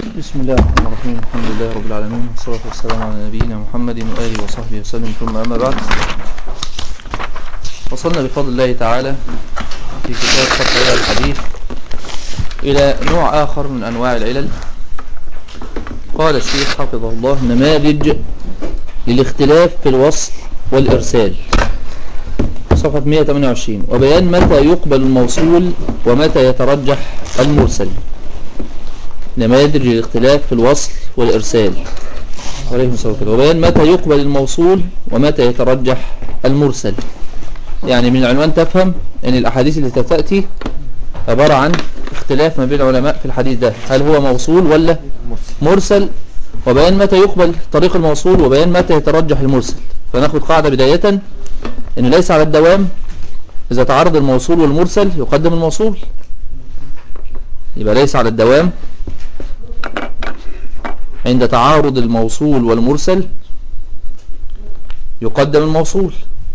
بسم الله الرحمن الرحيم الحمد لله رب العالمين والصلاة والسلام على نبينا محمد وآله وصحبه وسلم ثم أما بعد وصلنا بفضل الله تعالى في كتاب فتح الحديث إلى نوع آخر من أنواع العلل قال الشيخ حفظه الله نماذج للاختلاف في الوصل والإرسال صفحة 128 وبيان متى يقبل الموصول ومتى يترجح المرسل نماذج للاختلاف في الوصل والإرسال عليكم السلام وبيان متى يقبل الموصول ومتى يترجح المرسل يعني من العنوان تفهم ان الأحاديث التي تأتي عبارة عن اختلاف ما بين العلماء في الحديث ده هل هو موصول ولا مرسل وبيان متى يقبل طريق الموصول وبيان متى يترجح المرسل فناخد قاعدة بداية ان ليس على الدوام اذا تعارض الموصول والمرسل يقدم الموصول يبقى ليس على الدوام عند تعارض الموصول والمرسل يقدم الموصول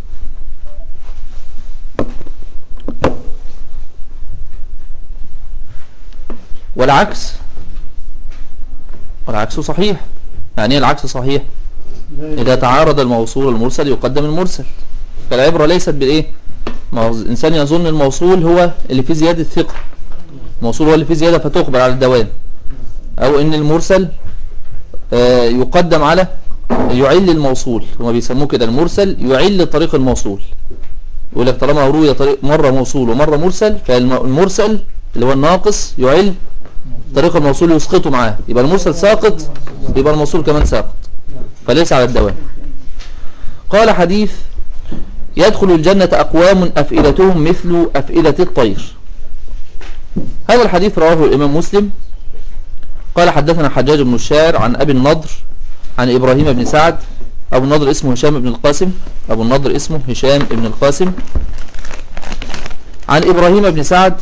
والعكس والعكس صحيح يعني ايه العكس صحيح إذا تعارض الموصول والمرسل يقدم المرسل فالعبرة ليست بالإيه ما هو الإنسان يظن الموصول هو اللي فيه زيادة ثقة الموصول هو اللي فيه زيادة فتقبل على الدوام أو إن المرسل آه يقدم على يعل الموصول هما بيسموه كده المرسل يعل طريق الموصول يقول لك طالما روي طريق مرة موصول ومرة مرسل فالمرسل اللي هو الناقص يعل طريق الموصول يسقطه معاه يبقى المرسل ساقط يبقى الموصول كمان ساقط فليس على الدوام قال حديث يدخل الجنة أقوام أفئدتهم مثل أفئدة الطير هذا الحديث رواه الإمام مسلم قال حدثنا حجاج بن الشاعر عن أبي النضر عن إبراهيم بن سعد أبو النضر اسمه هشام بن القاسم أبو النضر اسمه هشام بن القاسم عن إبراهيم بن سعد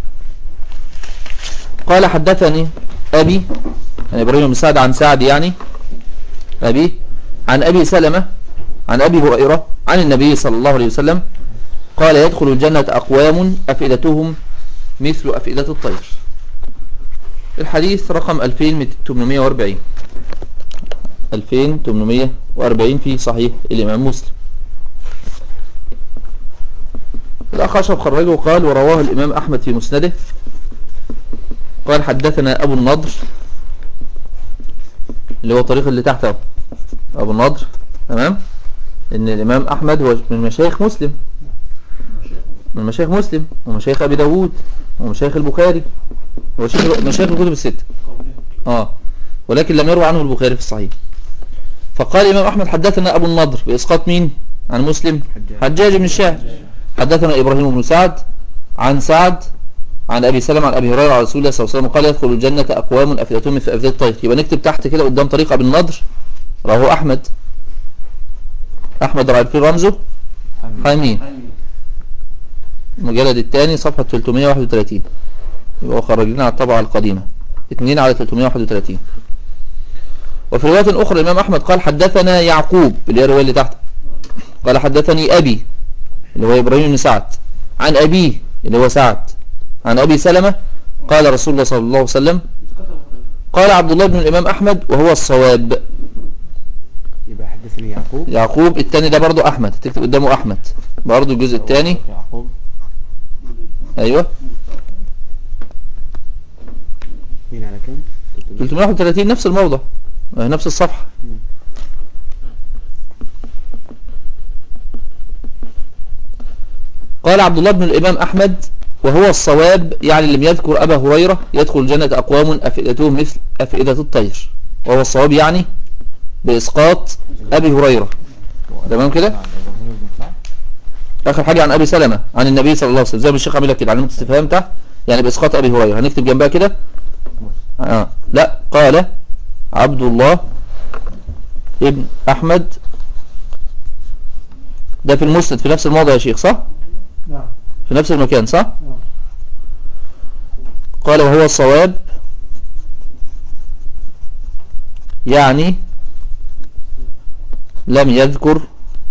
قال حدثني أبي يعني إبراهيم بن سعد عن سعد يعني أبي عن أبي سلمة عن أبي هريرة عن النبي صلى الله عليه وسلم قال يدخل الجنة أقوام أفئدتهم مثل أفئدة الطير الحديث رقم 2840 2840 في صحيح الإمام مسلم الأخ أشرف خرجه قال ورواه الإمام أحمد في مسنده قال حدثنا أبو النضر اللي هو الطريق اللي تحته أبو النضر تمام إن الإمام أحمد هو من مشايخ مسلم من مشايخ مسلم ومشايخ أبي داود ومشايخ البخاري مشايخ الكتب الستة آه ولكن لم يروى عنه البخاري في الصحيح فقال الإمام أحمد حدثنا أبو النضر بإسقاط مين عن مسلم حجاج بن الشاعر حدثنا إبراهيم بن سعد عن سعد عن أبي سلمة عن أبي هريرة على رسول الله صلى الله عليه وسلم قال يدخل الجنة أقوام أفئدتهم مثل أفئدة الطير يبقى نكتب تحت كده قدام طريق أبي النضر رواه أحمد أحمد عارفين رمزه حميم المجلد الثاني صفحة 331 يبقى خرج لنا على الطبعة القديمة 2 على 331 وفي رواية أخرى الإمام أحمد قال حدثنا يعقوب اللي هي الرواية اللي تحت قال حدثني أبي اللي هو إبراهيم بن سعد عن أبيه اللي هو سعد عن أبي سلمة قال رسول الله صلى الله عليه وسلم قال عبد الله بن الإمام أحمد وهو الصواب يبقى حدثني يعقوب يعقوب الثاني ده برضو أحمد تكتب قدامه أحمد برضو الجزء الثاني يعقوب أيوة مين على كام 331 نفس الموضع نفس الصفحة قال عبد الله بن الإمام أحمد وهو الصواب يعني لم يذكر أبا هريرة يدخل الجنة أقوام أفئدتهم مثل أفئدة الطير وهو الصواب يعني بإسقاط أبي هريرة تمام كده آخر حاجة عن أبي سلمة عن النبي صلى الله عليه وسلم زي ما الشيخ عامل لك كده علامة استفهام تحت يعني بإسقاط أبي هريرة هنكتب جنبها كده آه. لا قال عبد الله ابن أحمد ده في المسند في نفس الموضع يا شيخ صح؟ نعم في نفس المكان صح؟ نعم قال وهو الصواب يعني لم يذكر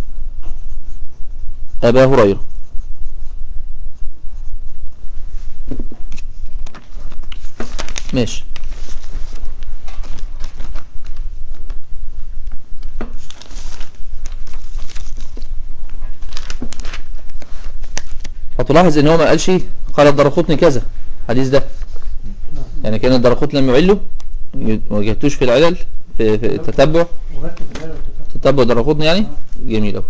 أبا هريرة ماشي هتلاحظ ان هو ما قالش قال الدرقطني كذا الحديث ده يعني كان الدرقطني لم يعله ما وجدتوش في العلل في, في التتبع وغدت بالله والتتبع. تتبع الدرقطني يعني جميل أوي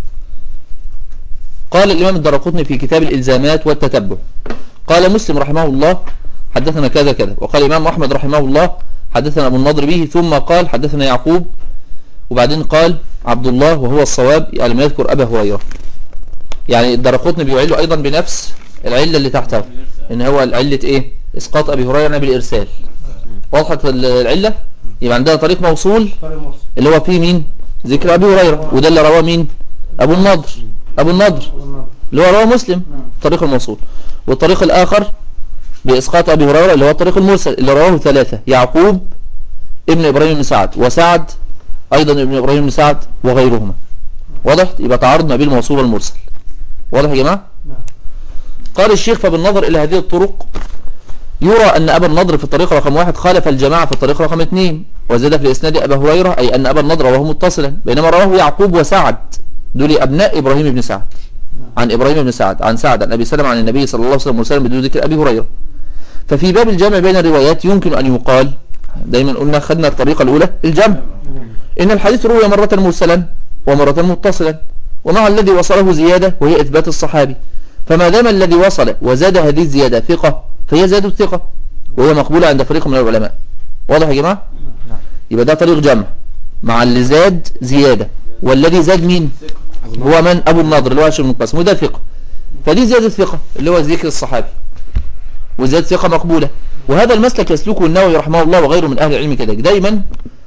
قال الإمام الدرقطني في كتاب الإلزامات والتتبع قال مسلم رحمه الله حدثنا كذا كذا وقال الإمام أحمد رحمه الله حدثنا أبو النضر به ثم قال حدثنا يعقوب وبعدين قال عبد الله وهو الصواب يعني لم يذكر أبا هريرة يعني الدرقطني بيعله أيضا بنفس العلة اللي تحتها إن هو علة إيه إسقاط أبي هريرة بالإرسال وضحت العلة يبقى عندنا طريق موصول طارق مرسي اللي هو فيه مين ذكر ابي هريره وده اللي رواه مين ابو النضر ابو النضر والنظر. اللي هو رواه مسلم نعم. الطريق الموصول والطريق الاخر باسقاط ابي هريره اللي هو الطريق المرسل اللي رواه ثلاثه يعقوب ابن ابراهيم بن سعد وسعد ايضا ابن ابراهيم بن سعد وغيرهما واضح يبقى تعارض ما بين الموصول والمرسل واضح يا جماعه نعم قال الشيخ فبالنظر إلى هذه الطرق يرى أن أبا النضر في الطريق رقم واحد خالف الجماعة في الطريق رقم اثنين وزاد في الإسناد أبا هريرة أي أن أبا النضر رواه متصلا بينما رواه يعقوب وسعد دول أبناء إبراهيم بن سعد عن إبراهيم بن سعد عن سعد عن أبي سلم عن النبي صلى الله عليه وسلم مرسلا بدون ذكر أبي هريرة ففي باب الجمع بين الروايات يمكن أن يقال دايما قلنا خدنا الطريقة الأولى الجمع إن الحديث روي مرة مرسلا ومرة متصلا ومع الذي وصله زيادة وهي إثبات الصحابي فما دام الذي وصل وزاد هذه الزيادة ثقة فهي زادة ثقة وهي مقبولة عند فريق من العلماء واضح يا جماعة نعم يبقى ده طريق جمع مع اللي زاد زيادة والذي زاد مين هو من أبو النضر اللي هو هاشم بن قاسم وده ثقة فدي زيادة ثقة اللي هو ذكر الصحابي وزيادة ثقة مقبولة وهذا المسلك يسلكه النووي رحمه الله وغيره من أهل العلم كذلك دايما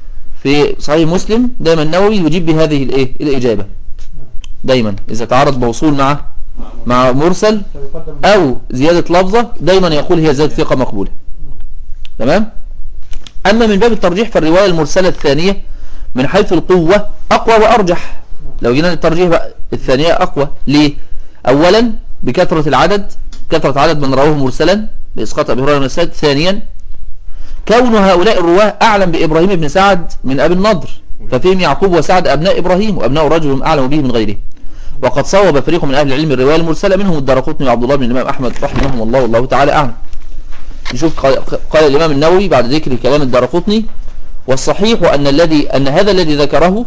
في صحيح مسلم دايما النووي يجيب بهذه الايه الإجابة دايما إذا تعارض موصول مع مع مرسل فيقدم أو زيادة لفظة دايما يقول هي زيادة ثقة مقبولة تمام أما من باب الترجيح فالرواية المرسلة الثانية من حيث القوة أقوى وأرجح لو جينا للترجيح بقى الثانية أقوى ليه أولا بكثرة العدد كثرة عدد من رواه مرسلا بإسقاط أبي هريرة من السد ثانيا كون هؤلاء الرواه أعلم بإبراهيم بن سعد من أبي النضر ففيهم يعقوب وسعد أبناء إبراهيم وأبناء رجل أعلم به من غيره وقد صوب فريق من أهل العلم الرواية المرسلة منهم الدرقطني وعبد الله بن الإمام أحمد رحمهم الله والله تعالى أعلم نشوف قال, قال الإمام النووي بعد ذكر كلام الدرقطني والصحيح أن الذي أن هذا الذي ذكره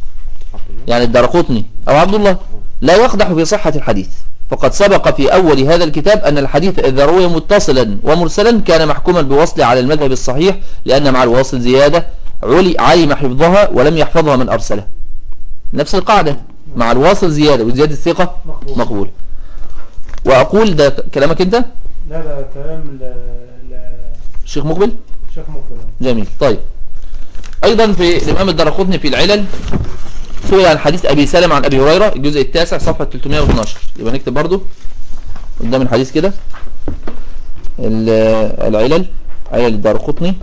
يعني الدرقطني أو عبد الله لا يقدح في صحة الحديث فقد سبق في أول هذا الكتاب أن الحديث إذا روي متصلا ومرسلا كان محكوما بوصله على المذهب الصحيح لأن مع الواصل زيادة علي علم حفظها ولم يحفظها من أرسله نفس القاعدة مع الواصل زيادة وزيادة الثقة مقبول. مقبول وأقول ده كلامك أنت لا لا كلام ل- ل- الشيخ مقبل الشيخ مقبل جميل طيب أيضا في الإمام الدرقطني في العلل سئل عن حديث أبي سلم عن أبي هريرة الجزء التاسع صفحة 312 يبقى نكتب برضو قدام الحديث كده ال- العلل علل الدرقطني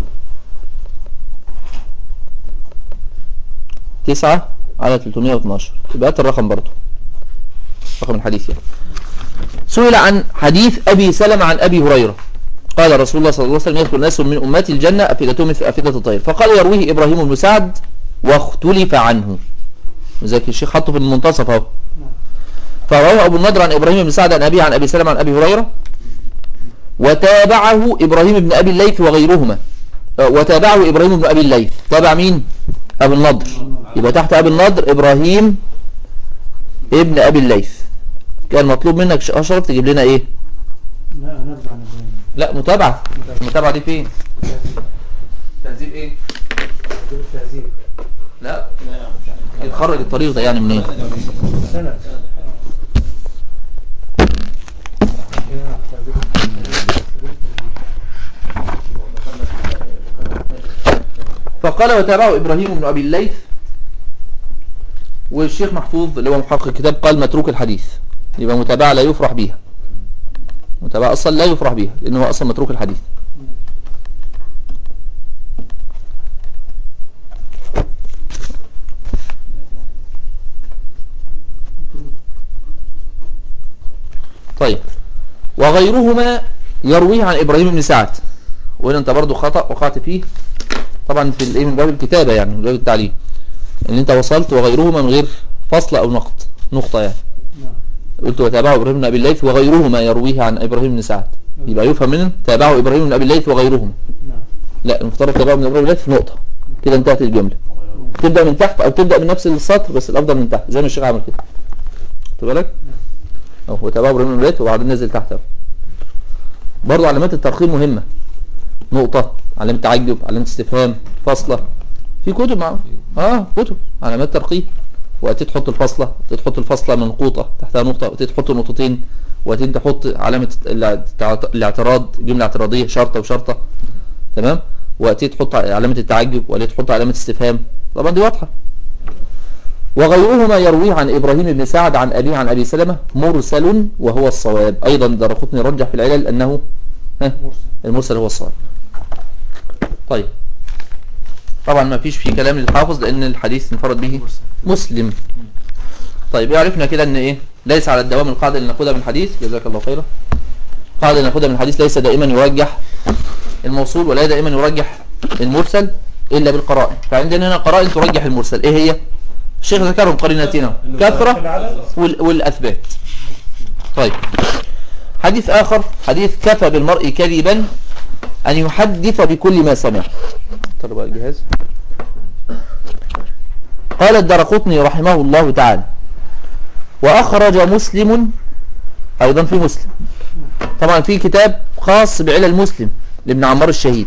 تسعة على 312 يبقى هات الرقم برضو رقم الحديث يعني سئل عن حديث أبي سلم عن أبي هريرة قال رسول الله صلى الله عليه وسلم يدخل ناس من أمتي الجنة أفئدتهم مثل أفئدة الطير فقال يرويه إبراهيم بن سعد واختلف عنه زي الشيخ حطه في المنتصف اهو فرواه أبو النضر عن إبراهيم بن سعد عن أبيه عن أبي سلمة عن أبي هريرة وتابعه إبراهيم بن أبي الليث وغيرهما آه، وتابعه إبراهيم بن أبي الليث تابع مين؟ أبو النضر يبقى تحت أبي النضر إبراهيم ابن أبي الليث كان مطلوب منك ش- أشرف تجيب لنا إيه؟ لا نرجع نبين لا متابعة المتابعة دي فين؟ تهذيب إيه؟ تهذيب التهذيب لا يتخرج الطريق ده يعني منين؟ سنة يا تهذيب التهذيب. فقال وتابعه إبراهيم بن أبي الليث والشيخ محفوظ اللي هو محقق الكتاب قال متروك الحديث يبقى متابعة لا يفرح بيها متابعة أصلا لا يفرح بيها لأنه هو أصلا متروك الحديث طيب وغيرهما يرويه عن إبراهيم بن سعد وهنا أنت برضو خطأ وقعت فيه طبعا في الايه من باب الكتابة يعني من باب التعليم ان انت وصلت وغيرهما من غير فصل او نقط نقطة يعني نعم قلت وتابعه إبراهيم بن أبي الليث وغيرهما يرويه عن إبراهيم بن سعد يبقى يفهم منه تابعه إبراهيم بن أبي الليث وغيرهما نعم لا المفترض تابعه من إبراهيم بن أبي الليث نقطة كده انتهت الجملة تبدأ من تحت أو تبدأ من نفس السطر بس الأفضل من تحت زي ما الشيخ عمل كده خد بالك أهو وتابعه إبراهيم بن أبي الليث وبعدين نزل تحت أهو برضه علامات الترقيم مهمة نقطة علامة تعجب علامة استفهام فاصلة في كتب مع اه كتب علامات ترقيم وقت تحط الفاصلة وقت تحط الفاصلة منقوطة تحتها نقطة وقت تحط نقطتين وقت تحط علامة الاعت- الاعتراض جملة اعتراضية شرطة وشرطة تمام وقت تحط علامة التعجب وقت تحط علامة استفهام طبعا دي واضحة وغيرهما يرويه عن إبراهيم بن سعد عن أبيه عن أبي سلمة مرسل وهو الصواب أيضا درقطني رجح في العلل أنه ها مرسل المرسل هو الصواب طيب طبعا ما فيش فيه كلام للحافظ لأن الحديث انفرد به مسلم طيب عرفنا كده ان ايه ليس على الدوام القاعدة اللي ناخدها من الحديث جزاك الله خيرا القاعدة اللي ناخدها من الحديث ليس دائما يرجح الموصول ولا دائما يرجح المرسل الا بالقرائن فعندنا هنا قرائن ترجح المرسل ايه هي الشيخ ذكرهم قرينتين أهو. كثرة وال- والاثبات طيب حديث اخر حديث كفى بالمرء كذبا ان يحدث بكل ما سمع طلب بقى الجهاز قال الدرقطني رحمه الله تعالى وأخرج مسلم أيضا في مسلم طبعا في كتاب خاص بعلل مسلم لابن عمار الشهيد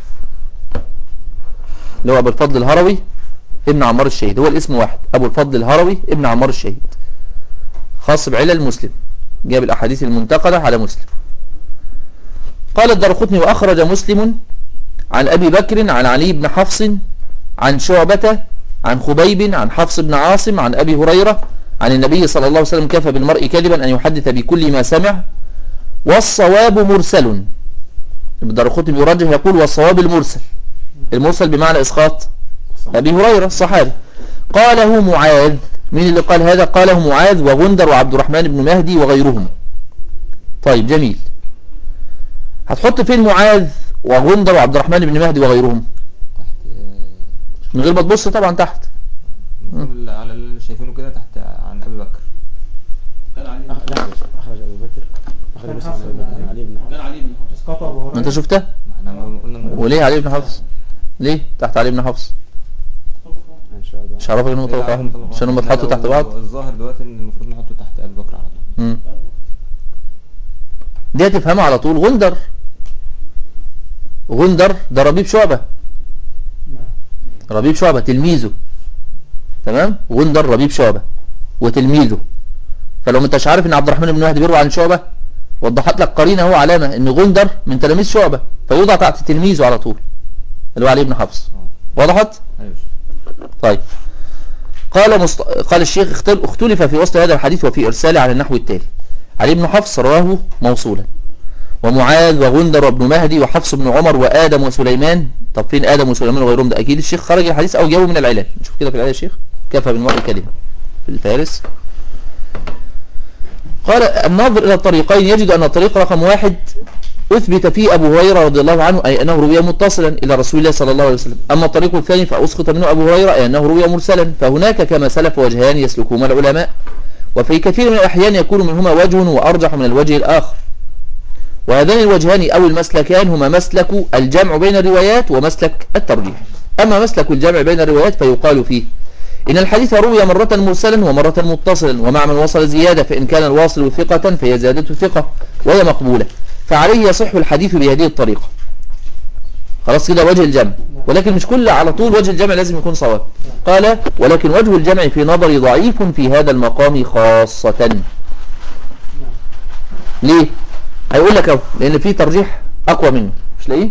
اللي هو أبو الفضل الهروي ابن عمار الشهيد هو الاسم واحد أبو الفضل الهروي ابن عمار الشهيد خاص بعلل مسلم جاب الأحاديث المنتقدة على مسلم قال الدرقطني وأخرج مسلم عن أبي بكر عن علي بن حفص عن شعبة عن خبيب عن حفص بن عاصم عن أبي هريرة عن النبي صلى الله عليه وسلم كفى بالمرء كذبا أن يحدث بكل ما سمع والصواب مرسل الدرقطني بيرجح يقول والصواب المرسل المرسل بمعنى إسقاط أبي هريرة الصحابي قاله معاذ مين اللي قال هذا قاله معاذ وغندر وعبد الرحمن بن مهدي وغيرهم طيب جميل هتحط فين معاذ وغندر وعبد الرحمن بن مهدي وغيرهم تحت من غير ما تبص طبعا تحت المفروض على اللي شايفينه كده تحت عن ابي بكر أخ- لا أخرج أبو بكر أخرج مسلم عن أبي بكر عن علي بن حفص اسقطه ابو ما انت هريره شفتها ما احنا قلنا من- وليه علي بن حفص ليه تحت علي بن حفص عن شعبة مش عرفك انهم طبقة واحدة عشان هم اتحطوا تحت بعض الظاهر دلوقتي ان المفروض نحطه تحت ابي بكر على طول مم. دي هتفهمها على طول غندر غندر ده ربيب شعبة نعم ربيب شعبة تلميذه تمام غندر ربيب شعبة وتلميذه فلو ما انتش عارف ان عبد الرحمن بن مهدي بيروي عن شعبة وضحت لك قرينه هو علامة ان غندر من تلاميذ شعبة فيوضع تحت تلميذه على طول اللي هو علي بن حفص وضحت ايوه طيب قال مست... قال الشيخ اختل... اختلف في وصل هذا الحديث وفي ارساله على النحو التالي علي بن حفص رواه موصولا ومعاذ وغندر وابن مهدي وحفص بن عمر وادم وسليمان طب فين ادم وسليمان وغيرهم ده اكيد الشيخ خرج الحديث او جابه من العلل نشوف كده في العلل يا شيخ كفى بالمرء كلمه في الفارس قال الناظر الى الطريقين يجد ان الطريق رقم واحد أثبت فيه أبو هريرة رضي الله عنه أي أنه روي متصلا إلى رسول الله صلى الله عليه وسلم أما الطريق الثاني فأسقط منه أبو هريرة أي أنه روي مرسلا فهناك كما سلف وجهان يسلكهما العلماء وفي كثير من الأحيان يكون منهما وجه وأرجح من الوجه الآخر وهذان الوجهان أو المسلكان هما مسلك الجمع بين الروايات ومسلك الترجيح أما مسلك الجمع بين الروايات فيقال فيه إن الحديث روي مرة مرسلا ومرة متصلا ومع من وصل زيادة فإن كان الواصل ثقة فهي زيادة ثقة وهي مقبولة فعليه يصح الحديث بهذه الطريقة خلاص كده وجه الجمع ولكن مش كل على طول وجه الجمع لازم يكون صواب قال ولكن وجه الجمع في نظري ضعيف في هذا المقام خاصة ليه هيقول لك اهو لان في ترجيح اقوى منه مش لاقيه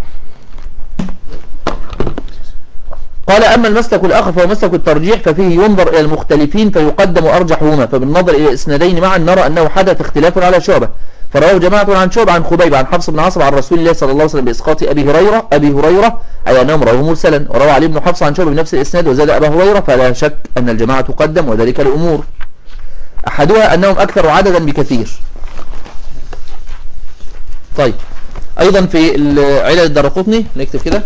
قال أما المسلك الآخر فهو مسلك الترجيح ففيه ينظر إلى المختلفين فيقدم أرجحهما فبالنظر إلى الإسنادين معا نرى أنه حدث اختلاف على شعبة فرواه جماعة عن شعبة عن خبيب عن حفص بن عاصم عن رسول الله صلى الله عليه وسلم بإسقاط أبي هريرة أبي هريرة أي أنهم رواه مرسلا وروى علي بن حفص عن شعبة بنفس الإسناد وزاد أبا هريرة فلا شك أن الجماعة تقدم وذلك الأمور أحدها أنهم أكثر عددا بكثير طيب أيضا في علل الدرقطني نكتب كده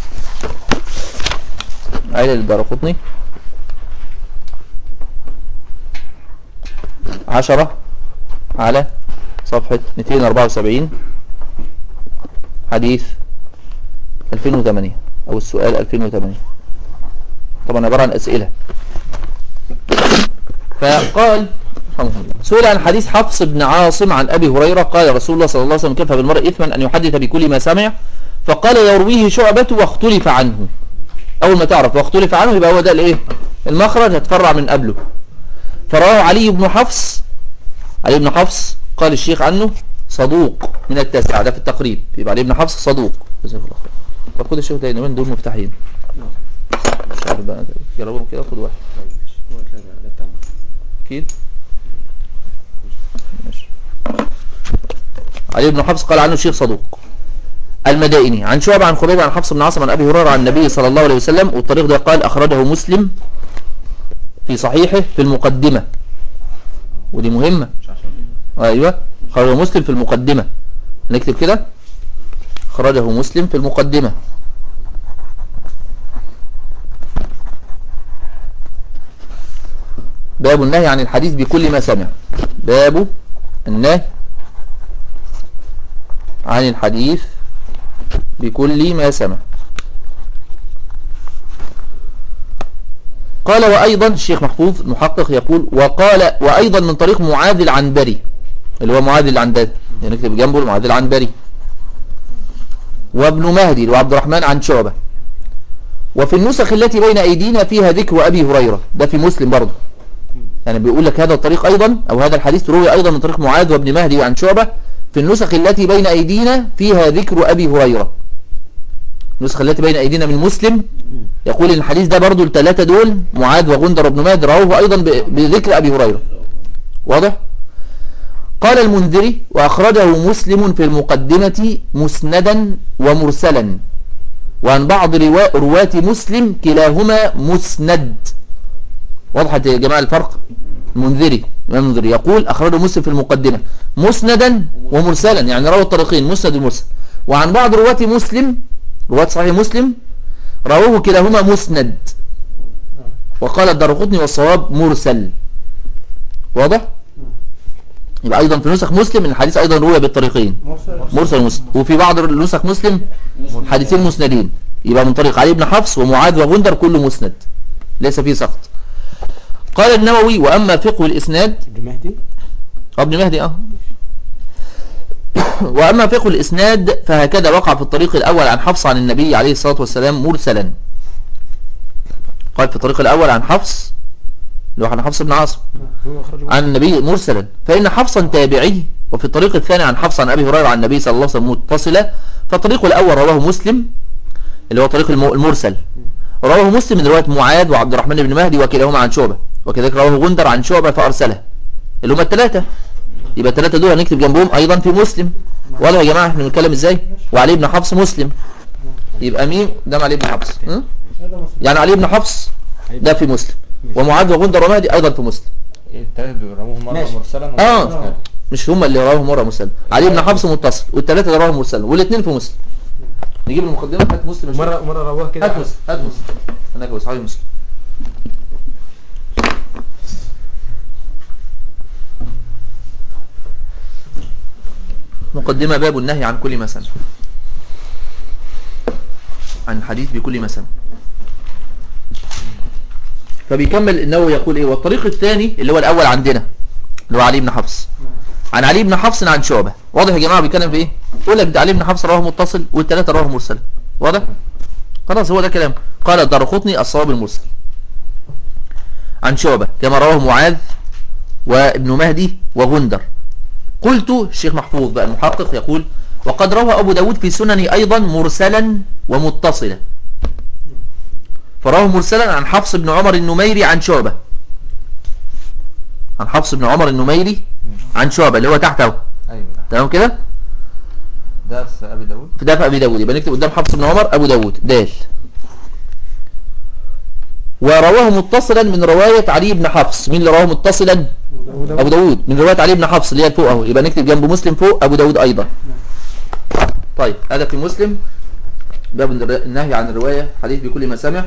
علل الدرقطني عشرة على صفحة 274 حديث 2008 أو السؤال 2008 طبعا عبارة عن أسئلة فقال رحمه الله سئل عن حديث حفص بن عاصم عن أبي هريرة قال رسول الله صلى الله عليه وسلم كفى بالمرء إثما أن يحدث بكل ما سمع فقال يرويه شعبة واختلف عنه أول ما تعرف واختلف عنه يبقى هو ده الإيه المخرج هتفرع من قبله فرواه علي بن حفص علي بن حفص قال الشيخ عنه صدوق من التاسعة ده في التقريب يبقى علي بن حفص صدوق جزاك الله خير طب خد الشيخ ده يومين دول مفتاحين مش عارف بقى جربهم كده خد واحد هو تلاقي ده بتاعنا اكيد ماشي علي بن حفص قال عنه الشيخ صدوق المدائني عن شعبة عن خبيب عن حفص بن عاصم عن ابي هريره عن النبي صلى الله عليه وسلم والطريق ده قال اخرجه مسلم في صحيحه في المقدمه ودي مهمه مش عشان ايوه خرجه مسلم في المقدمه نكتب كده خرجه مسلم في المقدمه باب النهي عن الحديث بكل ما سمع باب النهي عن الحديث بكل ما سمع قال وأيضا الشيخ محفوظ المحقق يقول وقال وأيضا من طريق معاذ العنبري اللي هو معاذ العنبري يعني نكتب جنبه معاذ العنبري وابن مهدي اللي هو عبد الرحمن عن شعبة وفي النسخ التي بين أيدينا فيها ذكر أبي هريرة ده في مسلم برضه يعني بيقول لك هذا الطريق أيضا أو هذا الحديث روي أيضا من طريق معاذ وابن مهدي عن شعبة في النسخ التي بين أيدينا فيها ذكر أبي هريرة النسخة التي بين أيدينا من مسلم يقول إن الحديث ده برضو الثلاثة دول معاذ وغندر وابن مهدي رواه أيضا ب- بذكر أبي هريرة واضح؟ قال المنذري وأخرجه مسلم في المقدمة مسندا ومرسلا وعن بعض روا- رواة مسلم كلاهما مسند وضحت يا جماعة الفرق المنذري الإمام المنذري يقول أخرجه مسلم في المقدمة مسندا ومرسلا يعني روى الطريقين مسند ومرسل وعن بعض رواة مسلم رواة صحيح مسلم رواه كلاهما مسند وقال الدرقطني والصواب مرسل واضح يبقى أيضا في نسخ مسلم الحديث أيضا روي بالطريقين مرسل مرسل ومسلم وفي بعض النسخ مسلم حديثين مسندين يبقى من طريق علي بن حفص ومعاذ وغندر كله مسند ليس فيه سقط قال النووي وأما فقه الإسناد ابن مهدي ابن مهدي اه وأما فقه الإسناد فهكذا وقع في الطريق الأول عن حفص عن النبي عليه الصلاة والسلام مرسلا قال في الطريق الأول عن حفص اللي هو عن حفص بن عاصم هو أخرجه عن النبي مرسلا فإن حفصا تابعي وفي الطريق الثاني عن حفص عن أبي هريرة عن النبي صلى الله عليه وسلم متصلة فالطريق الأول رواه مسلم اللي هو طريق الم- المرسل رواه مسلم من رواية معاذ وعبد الرحمن بن مهدي وكلاهما عن شعبة وكذلك رواه غندر عن شعبة فأرسله اللي هما الثلاثة يبقى الثلاثة دول هنكتب جنبهم أيضا في مسلم واضح يا جماعة احنا بنتكلم ازاي وعلي بن حفص مسلم يبقى مين ده علي بن حفص م? هذا مسلم يعني علي بن حفص ده في مسلم ومعاذ وغندر ومهدي أيضا في مسلم التلاتة دول رموهم مرة ماشي. مرسلا آه. ومرة مسندا. مش هم اللي رواهم مرة مسلم علي بن حفص متصل والثلاثة اللي رواهم مرسل والاثنين في مسلم نجيب المقدمة هات مسلم يا شيخ. مرة مرة رواه كده هات مسلم هات مسلم انا كويس صحيح مسلم مقدمة باب النهي عن كل ما سمع عن الحديث بكل ما سمع فبيكمل النووي يقول ايه والطريق الثاني اللي هو الاول عندنا اللي هو علي بن حفص عن علي بن حفص عن شعبة واضح يا جماعة بيتكلم في ايه يقول لك ده علي بن حفص رواه متصل والثلاثة رواه مرسل واضح خلاص هو ده كلام قال الدرقطني الصواب المرسل عن شعبة كما رواه معاذ وابن مهدي وغندر قلت الشيخ محفوظ بقى المحقق يقول وقد روى أبو داود في سننه أيضا مرسلا ومتصلا فرواه مرسلا عن حفص بن عمر النميري عن شعبة عن حفص بن عمر النميري عن شعبة اللي هو تحته ايوه تمام كده ده في ابي داود في ده في ابي داود يبقى نكتب قدام حفص بن عمر ابو داود دال ورواه متصلا من رواية علي بن حفص مين اللي رواه متصلا ابو داود من رواية علي بن حفص اللي هي فوق اهو يبقى نكتب جنب مسلم فوق ابو داود ايضا طيب هذا في مسلم باب الر- النهي عن الرواية حديث بكل ما سمع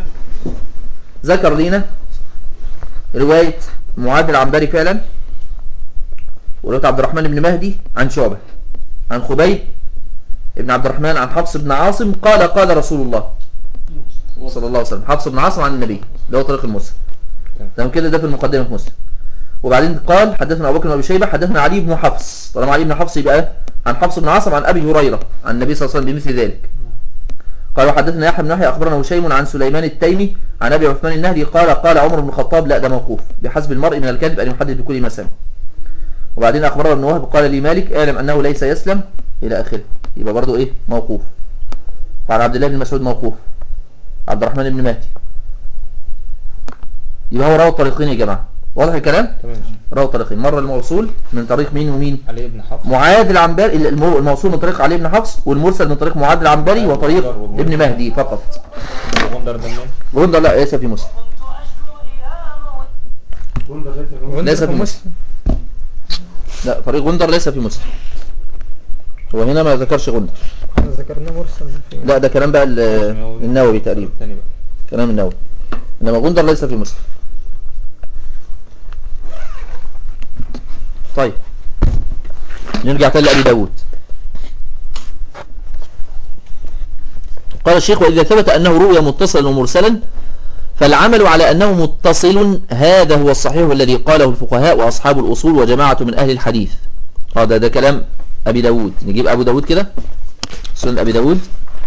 ذكر لنا رواية معاذ العنبري فعلا ورواية عبد الرحمن بن مهدي عن شعبة عن خبيب ابن عبد الرحمن عن حفص بن عاصم قال قال رسول الله صلى الله عليه وسلم حفص بن عاصم عن النبي ده هو طريق المسلم تمام كده ده في المقدمة في مسلم وبعدين قال حدثنا ابو بكر بن ابي شيبه حدثنا علي بن حفص طالما علي بن حفص يبقى عن حفص بن عاصم عن ابي هريره عن النبي صلى الله عليه وسلم بمثل ذلك قال وحدثنا يحيى بن يحيى اخبرنا هشيم عن سليمان التيمي عن ابي عثمان النهدي قال قال عمر بن الخطاب لا ده موقوف بحسب المرء من الكذب ان يحدث بكل ما سمع وبعدين اخبرنا ابن وهب قال لي مالك اعلم انه ليس يسلم الى اخره يبقى برضه ايه موقوف وعن عبد الله بن مسعود موقوف عبد الرحمن بن مهدي يبقى هو روى الطريقين يا جماعه واضح الكلام تمام روى الطريقين مره الموصول من طريق مين ومين علي بن حفص معاذ العنبري المو- الموصول من طريق علي بن حفص والمرسل من طريق معاذ العنبري وطريق ابن مهدي فقط وغندر ده منين؟ غندر لا ليس في مسلم ليس في مسلم لا طريق غندر ليس في مسلم هو هنا ما ذكرش غندر احنا ذكرنا مرسل في لا ده كلام بقى ال- النووي تقريبا الثاني بقى كلام النووي انما غندر ليس في مسلم طيب نرجع تاني لأبي داود قال الشيخ وإذا ثبت أنه رؤيا متصلا ومرسلا فالعمل على أنه متصل هذا هو الصحيح الذي قاله الفقهاء وأصحاب الأصول وجماعة من أهل الحديث هذا ده كلام أبي داود نجيب أبو داود كده سنن أبي داود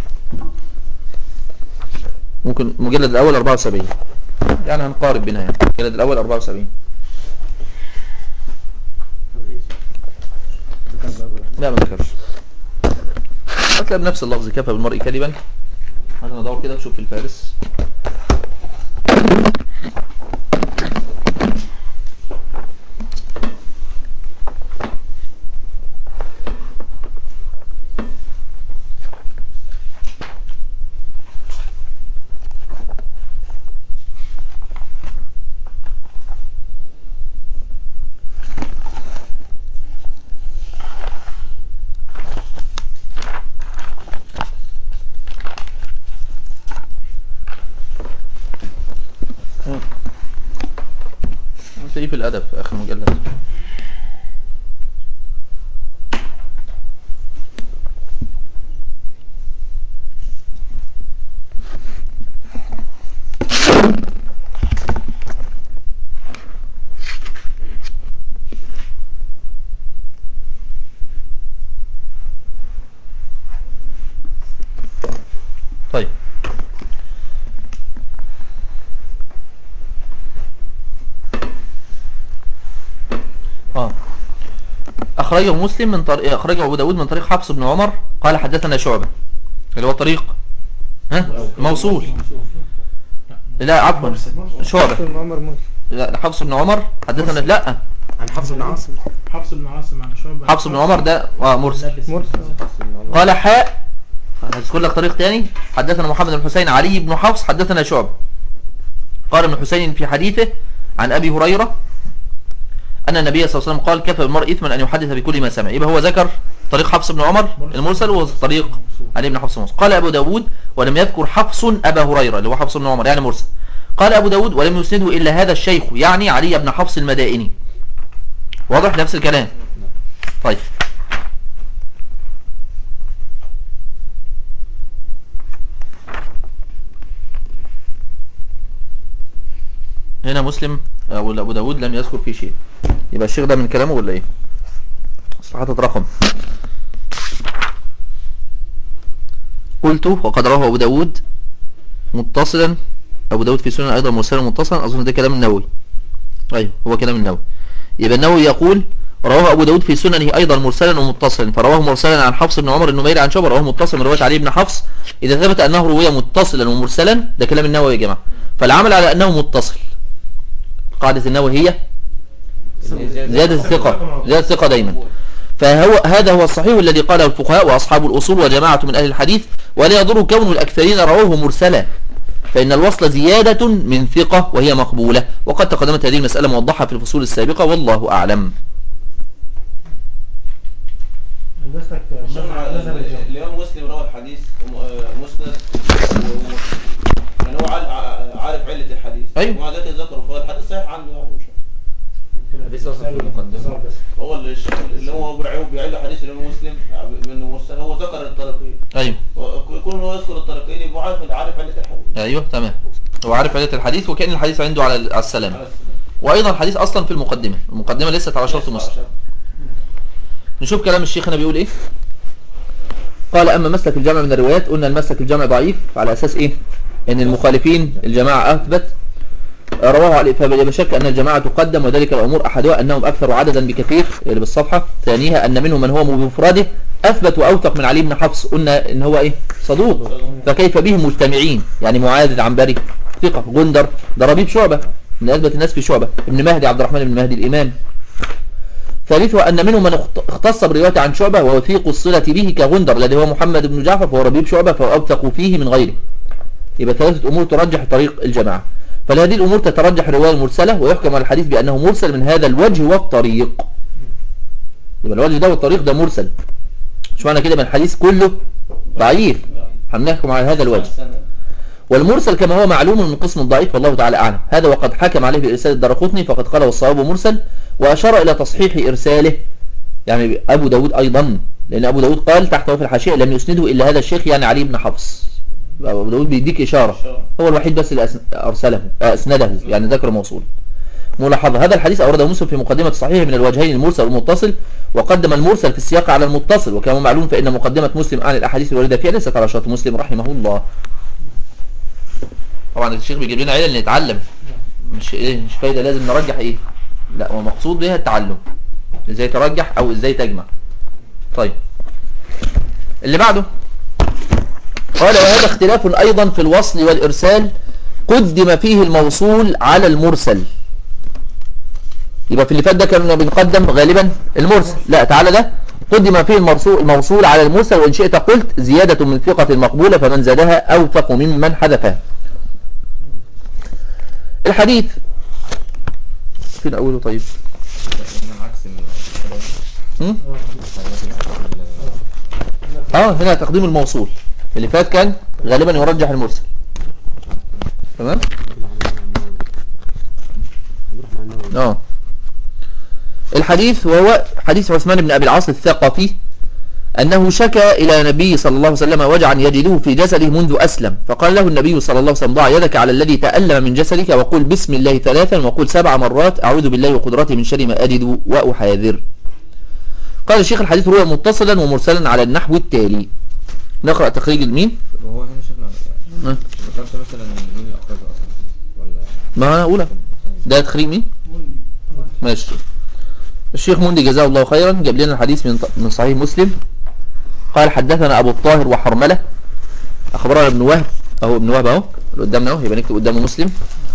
ممكن مجلد الأول 74 يعني هنقارب بينها يعني المجلد الأول 74 لا ما ذكرش هتلاقي بنفس اللفظ كفى بالمرء كذبا هات ندور كده وشوف في الفارس هتلاقيه في الأدب في آخر مجلد طيب اه اخرجه مسلم من طريق اخرجه ابو داود من طريق حفص بن عمر قال حدثنا شعبة اللي هو طريق ها موصول لا عفوا شعبة بن عمر مرسل لا حفص بن عمر حدثنا لا عن حفص بن عاصم حفص بن عاصم عن شعبة حفص بن عمر ده آه مرسل مرسل قال حاء هذكر لك طريق تاني حدثنا محمد بن حسين علي بن حفص حدثنا شعبة قال ابن حسين في حديثه عن ابي هريرة ان النبي صلى الله عليه وسلم قال كفى بالمرء اثما ان يحدث بكل ما سمع يبقى هو ذكر طريق حفص بن عمر المرسل وطريق علي بن حفص المرسل قال ابو داود ولم يذكر حفص ابا هريرة اللي هو حفص بن عمر يعني مرسل قال ابو داود ولم يسنده الا هذا الشيخ يعني علي بن حفص المدائني واضح نفس الكلام طيب هنا مسلم او ابو داود لم يذكر فيه شيء يبقى الشيخ ده من كلامه ولا ايه اصل حاطط رقم قلت وقد رواه ابو داود متصلا ابو داود في سنن ايضا مرسلا متصلا اظن ده كلام النووي ايوه هو كلام النووي يبقى النووي يقول رواه ابو داود في سننه ايضا مرسلا ومتصلا فرواه مرسلا عن حفص بن عمر النميري عن شعبه رواه متصلا من روايه علي بن حفص اذا ثبت انه روي متصلا ومرسلا ده كلام النووي يا جماعه فالعمل على انه متصل قاعده النووي هي زيادة الثقة زيادة الثقة دايما فهو هذا هو الصحيح الذي قاله الفقهاء وأصحاب الأصول وجماعة من أهل الحديث ولا يضر كون الأكثرين رووه مرسلا فإن الوصل زيادة من ثقة وهي مقبولة وقد تقدمت هذه المسألة موضحة في الفصول السابقة والله أعلم قصدك مذهب الجمهور الإمام مسلم روى الحديث م- آه، مسند و- و- يعني هو عال- ع- عارف علة الحديث أيوة. ومع ذلك ذكر فهو الحديث صحيح عنده يعني مش حديث أصلا في المقدمة هو اللي الشيخ اللي هو بيعيب بيعيب حديث الامام مسلم من مرسل هو ذكر الطريقين ايوه كون هو يذكر الطريقين يبقى عارف عارف علة الحديث ايوه تمام هو عارف علة الحديث وكأن الحديث عنده على على السلام على السلام. وايضا الحديث اصلا في المقدمة المقدمة ليست على شرط مسلم نشوف كلام الشيخ هنا بيقول ايه قال اما مسلك الجمع من الروايات قلنا المسلك الجمع ضعيف على اساس ايه ان المخالفين الجماعة اثبت رواه عليه فلا شك ان الجماعة تقدم وذلك الامور احدها انهم اكثر عددا بكثير اللي بالصفحة ثانيها ان منهم من هو بمفرده اثبت واوثق من علي بن حفص قلنا ان هو ايه صدوق فكيف بهم مجتمعين يعني معاذ العنبري ثقة غندر ده ربيب شعبة من اثبت الناس في شعبة ابن مهدي عبد الرحمن بن مهدي الامام ثالثها أن منهم من اخت- اختص بروايته عن شعبة ووثيق الصلة به كغندر الذي هو محمد بن جعفر فهو ربيب شعبة فهو أوثق فيه من غيره يبقى ثلاثة أمور ترجح طريق الجماعة فلهذه الأمور تترجح الرواية المرسلة ويحكم على الحديث بأنه مرسل من هذا الوجه والطريق يبقى الوجه ده والطريق ده مرسل مش معنى كده من الحديث كله ضعيف هنحكم على هذا الوجه والمرسل كما هو معلوم من قسم الضعيف والله تعالى أعلم هذا وقد حكم عليه بإرسال الدرقطني فقد قال والصواب مرسل وأشار إلى تصحيح إرساله يعني أبو داود أيضا لأن أبو داود قال تحته في الحاشية لم يسنده إلا هذا الشيخ يعني علي بن حفص يبقى أبو داود بيديك إشارة هو الوحيد بس اللي أسن- أرسله آه، أسنده يعني ذكر موصول ملاحظة هذا الحديث أورده مسلم في مقدمة الصحيح من الوجهين المرسل والمتصل وقدم المرسل في السياق على المتصل وكما معلوم فإن مقدمة مسلم عن الأحاديث الواردة فيها ليست على شرط مسلم رحمه الله طبعا الشيخ بيجيب لنا علل نتعلم مش ايه مش فايدة لازم نرجح ايه لا هو مقصود بها التعلم ازاي ترجح او ازاي تجمع طيب اللي بعده قال وهذا اختلاف ايضا في الوصل والارسال قدم فيه الموصول على المرسل يبقى في اللي فات ده كنا بنقدم غالبا المرسل لا تعالى ده قدم فيه المرسول الموصول على المرسل وان شئت قلت زيادة من ثقة مقبولة فمن زادها اوثق ممن حذفها الحديث فين أوله طيب هنا عكس ال- هم؟ اه هنا تقديم الموصول اللي فات كان غالبا يرجح المرسل تمام هنروح مع النووي اه الحديث وهو حديث عثمان بن أبي العاص الثقفي أنه شكى إلى النبي صلى الله عليه وسلم وجعا يجده في جسده منذ أسلم فقال له النبي صلى الله عليه وسلم ضع يدك على الذي تألم من جسدك وقل بسم الله ثلاثا وقل سبع مرات أعوذ بالله وقدرته من شر ما أجد وأحاذر قال الشيخ الحديث روى متصلا ومرسلا على النحو التالي نقرأ تخريج الميم هو هنا شفنا ها؟ ذكرت مثلا مين اللي اخرجه اصلا ولا ما أنا أقولها ده تخريج مين ماشي الشيخ مندي جزاه الله خيرا جاب لنا الحديث من من صحيح مسلم قال حدثنا ابو الطاهر وحرمله اخبرنا ابن وهب اهو ابن وهب اهو اللي قدامنا اهو يبقى نكتب قدامه مسلم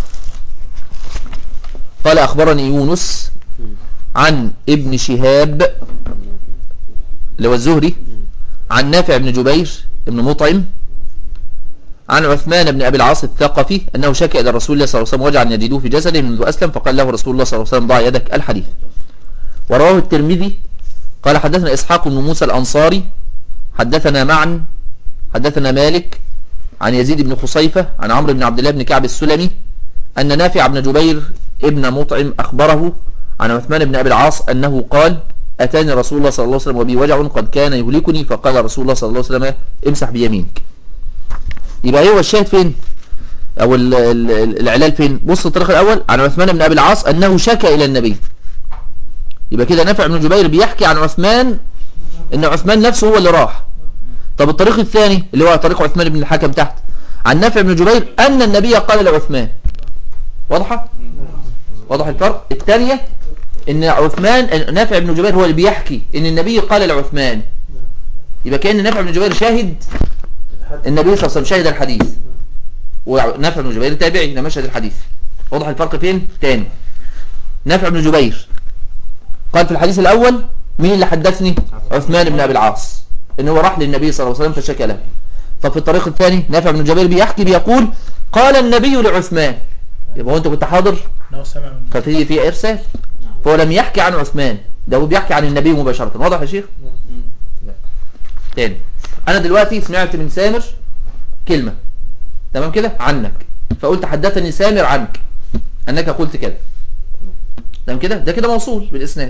قال اخبرني يونس عن ابن شهاب اللي هو الزهري عن نافع بن جبير بن مطعم عن عثمان بن أبي العاص الثقفي أنه شكى إلى رسول الله صلى الله عليه وسلم وجعا يجدوه في جسده منذ أسلم فقال له رسول الله صلى الله عليه وسلم ضع يدك الحديث ورواه الترمذي قال حدثنا إسحاق بن موسى الأنصاري حدثنا معا حدثنا مالك عن يزيد بن خصيفة عن عمرو بن عبد الله بن كعب السلمي أن نافع بن جبير ابن مطعم أخبره عن عثمان بن أبي العاص أنه قال أتاني رسول الله صلى الله عليه وسلم وبي وجع قد كان يهلكني فقال رسول الله صلى الله عليه وسلم امسح بيمينك يبقى هو الشاهد فين او ال- ال- ال- العلال فين بص الطريق الاول عن عثمان بن ابي العاص انه شكى الى النبي يبقى كده نافع بن جبير بيحكي عن عثمان ان عثمان نفسه هو اللي راح طب الطريق الثاني اللي هو طريق عثمان بن الحكم تحت عن نافع بن جبير ان النبي قال لعثمان واضحه واضح الفرق الثانيه ان عثمان نافع بن جبير هو اللي بيحكي ان النبي قال لعثمان يبقى كان نافع بن جبير شاهد النبي صلى الله عليه وسلم شاهد الحديث ونافع بن جبير تابعي لما شهد الحديث واضح الفرق فين تاني نافع بن جبير قال في الحديث الاول مين اللي حدثني عثمان بن ابي العاص ان هو راح للنبي صلى الله عليه وسلم فشكى له طب في الطريق الثاني نافع بن جبير بيحكي بيقول قال النبي لعثمان يبقى هو انت كنت حاضر انه سمع من ففي في ارسال فهو لم يحكي عن عثمان ده هو بيحكي عن النبي مباشرة واضح يا شيخ تاني انا دلوقتي سمعت من سامر كلمة تمام كده عنك فقلت حدثني سامر عنك انك قلت كده تمام كده ده كده موصول بالاسناد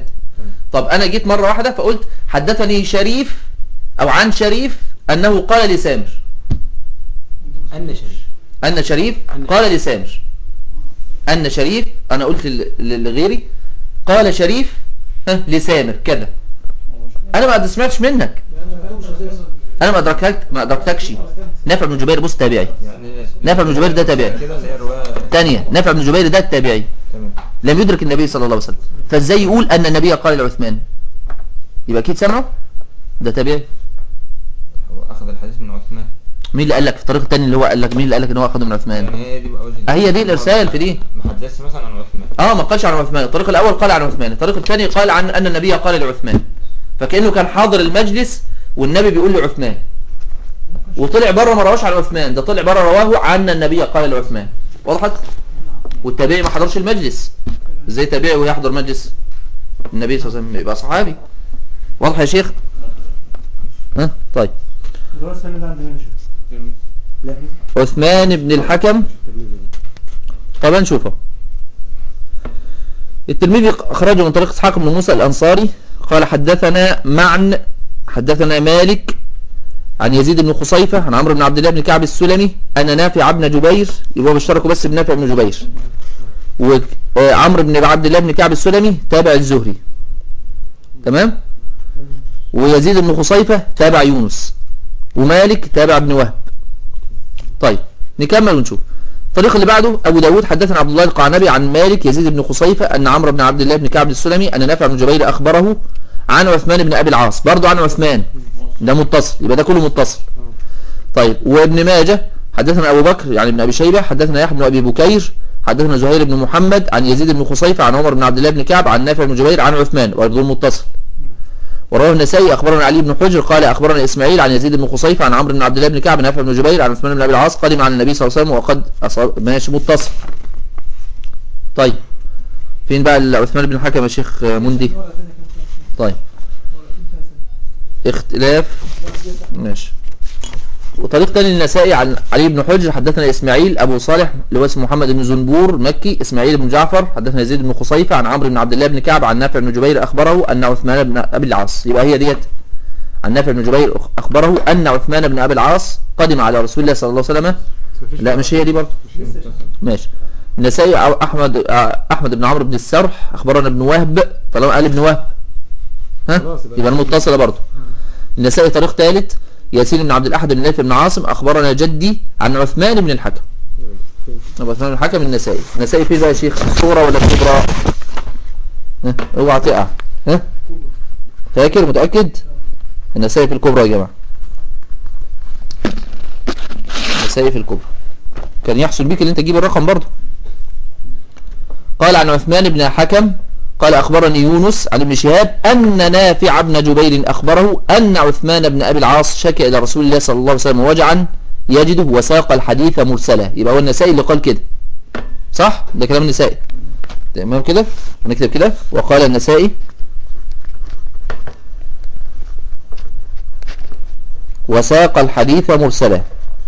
طب انا جيت مرة واحدة فقلت حدثني شريف او عن شريف انه قال لسامر أن شريف ان شريف قال لسامر ان شريف انا قلت ل- ل- لغيري قال شريف ها، لسامر كذا انا ما سمعتش منك انا ما ادركت ما ادركتكش نافع بن جبير بص تابعي يعني نافع بن جبير ده تابعي كده اللي هي الرواية ثانية نافع بن جبير ده التابعي تمام لم يدرك النبي صلى الله عليه وسلم فازاي يقول ان النبي قال لعثمان يبقى اكيد سمعه ده تابعي هو أخذ الحديث من عثمان مين اللي قال لك في الطريق الثاني اللي هو قال لك مين اللي قال لك ان هو اخده من عثمان يعني هي دي بقى وجه هي دي الارسال في دي ما حدثش مثلا عن عثمان اه ما قالش عن عثمان الطريق الاول قال عن عثمان الطريق الثاني قال عن ان النبي قال لعثمان فكانه كان حاضر المجلس والنبي بيقول لعثمان وطلع بره ما رواش عن عثمان ده طلع بره رواه عن النبي قال لعثمان وضحت والتابعي ما حضرش المجلس ازاي تابعي ويحضر مجلس النبي صلى الله عليه وسلم يبقى صحابي واضح يا شيخ ها طيب الرواية الثانية ده عند مين يا شيخ؟ لا عثمان بن الحكم الترمذي طب نشوفه الترمذي أخرجه من طريق إسحاق بن موسى الأنصاري قال حدثنا معن حدثنا مالك عن يزيد بن خصيفة عن عمرو بن عبد الله بن كعب السلمي أن نافع بن جبير يبقى بيشتركوا بس بنافع بن جبير وعمرو بن عبد الله بن كعب السلمي تابع الزهري تمام ويزيد بن خصيفة تابع يونس ومالك تابع ابن وهب طيب نكمل ونشوف الطريق اللي بعده أبو داود حدثنا عبد الله القعنبي عن مالك يزيد بن خصيفة أن عمرو بن عبد الله بن كعب السلمي أن نافع بن جبير أخبره عن عثمان بن أبي العاص برضه عن عثمان ده متصل يبقى ده كله متصل طيب وابن ماجه حدثنا أبو بكر يعني ابن أبي شيبة حدثنا يحيى بن أبي بكير حدثنا زهير بن محمد عن يزيد بن خصيفة عن عمر بن عبد الله بن كعب عن نافع بن جبير عن عثمان برضه متصل ورواه النسائي اخبرنا علي بن حجر قال اخبرنا اسماعيل عن يزيد بن خصيفة عن عمرو بن عبد الله بن كعب نافع بن جبير عن عثمان بن ابي العاص قدم عن النبي صلى الله عليه وسلم وقد أصاب ماشي متصل طيب فين بقى عثمان بن الحكم يا شيخ مندي طيب اختلاف ماشي وطريق تاني للنسائي عن علي بن حجر حدثنا اسماعيل ابو صالح اللي هو اسمه محمد بن زنبور مكي اسماعيل بن جعفر حدثنا يزيد بن خصيفة عن عمرو بن عبد الله بن كعب عن نافع بن جبير اخبره ان عثمان بن ابي العاص يبقى هي ديت عن نافع بن جبير اخبره ان عثمان بن ابي العاص قدم على رسول الله صلى الله عليه وسلم لا مش هي دي برضه ماشي النسائي أو احمد احمد بن عمرو بن السرح اخبرنا ابن وهب طالما قال ابن وهب ها خلاص يبقى- يبقى المتصله برضه النسائي طريق ثالث ياسين بن عبد الاحد بن نافع بن عاصم اخبرنا جدي عن عثمان بن الحكم أبو عثمان بن الحكم النسائي النسائي فيه بقى يا شيخ الصورة ولا الكبرى ها اوعى تقع ها فاكر متأكد النسائي في الكبرى يا جماعة النسائي في الكبرى كان يحصل بيك اللي انت تجيب الرقم برضه قال عن عثمان بن حكم قال أخبرني يونس عن ابن شهاب أن نافع بن جبير أخبره أن عثمان بن أبي العاص شكى إلى رسول الله صلى الله عليه وسلم وجعا يجده وساق الحديث مرسلا يبقى هو النسائي اللي قال كده صح ده كلام النسائي تمام كده نكتب كده وقال النسائي وساق الحديث مرسلا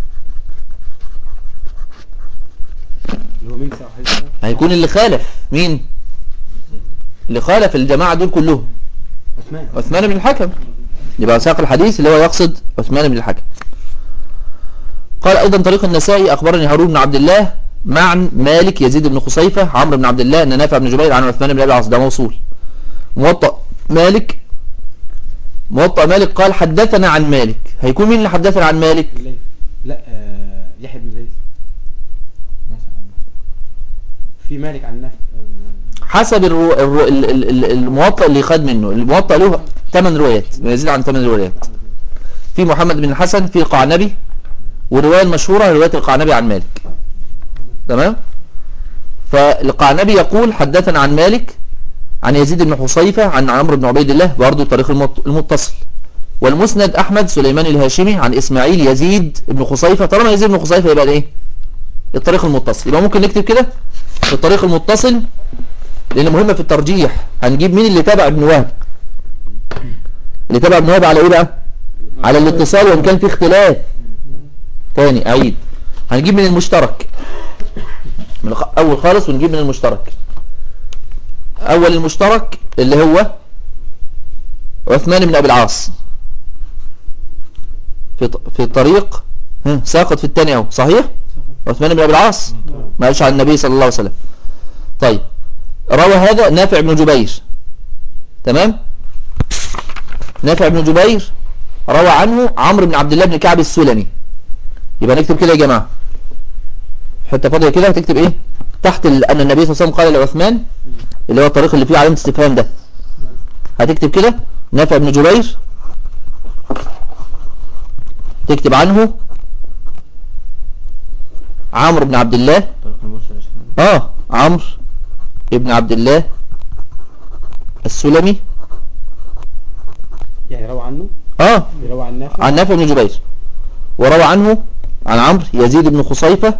اللي هو مين ساعة حديث ده؟ هيكون اللي خالف مين اللي خالف الجماعة دول كلهم عثمان عثمان بن الحكم يبقى ساق الحديث اللي هو يقصد عثمان بن الحكم قال أيضا طريق النسائي أخبرني هارون بن عبد الله مع مالك يزيد بن خصيفة عمرو بن عبد الله أن نافع بن جبير عن عثمان بن أبي العاص ده موصول موطأ مالك موطأ مالك قال حدثنا عن مالك هيكون مين اللي حدثنا عن مالك الليل لا آه، يحيى بن الليل في مالك عن نافع آه، حسب الرو... الرو... ال- ال- ال- الموطأ اللي خد منه الموطأ له 8 روايات ما يزيد عن 8 روايات في محمد بن الحسن في القعنبي والرواية المشهورة رواية القعنبي عن مالك تمام فالقعنبي يقول حدثنا عن مالك عن يزيد بن حصيفة عن عمرو بن عبيد الله برضه طريق المط- المتصل والمسند أحمد سليمان الهاشمي عن إسماعيل يزيد بن خصيفة طالما يزيد بن خصيفة يبقى ده إيه الطريق المتصل يبقى ممكن نكتب كده في الطريق المتصل لأن مهمة في الترجيح هنجيب مين اللي تابع ابن وهب اللي تابع ابن وهب على ايه بقى على الاتصال وان كان في اختلاف تاني اعيد هنجيب من المشترك من الخ- اول خالص ونجيب من المشترك اول المشترك اللي هو عثمان بن أبي العاص في ط- في الطريق ها، ساقط في الثاني اهو صحيح عثمان بن أبي العاص ما قالش عن النبي صلى الله عليه وسلم طيب روى هذا نافع بن جبير تمام نافع بن جبير روى عنه عمرو بن عبد الله بن كعب السلمي يبقى نكتب كده يا جماعة حتة فاضية كده هتكتب ايه تحت ال- ان النبي صلى الله عليه وسلم قال لعثمان اللي هو الطريق اللي فيه علامة استفهام ده هتكتب كده نافع بن جبير تكتب عنه عمرو بن عبد الله طريق المرسل يا شيخنا اه عمرو ابن عبد الله السلمي يعني روى عنه اه يروى عن نافع عن نافع بن جبير وروى عنه عن عمرو يزيد بن خصيفة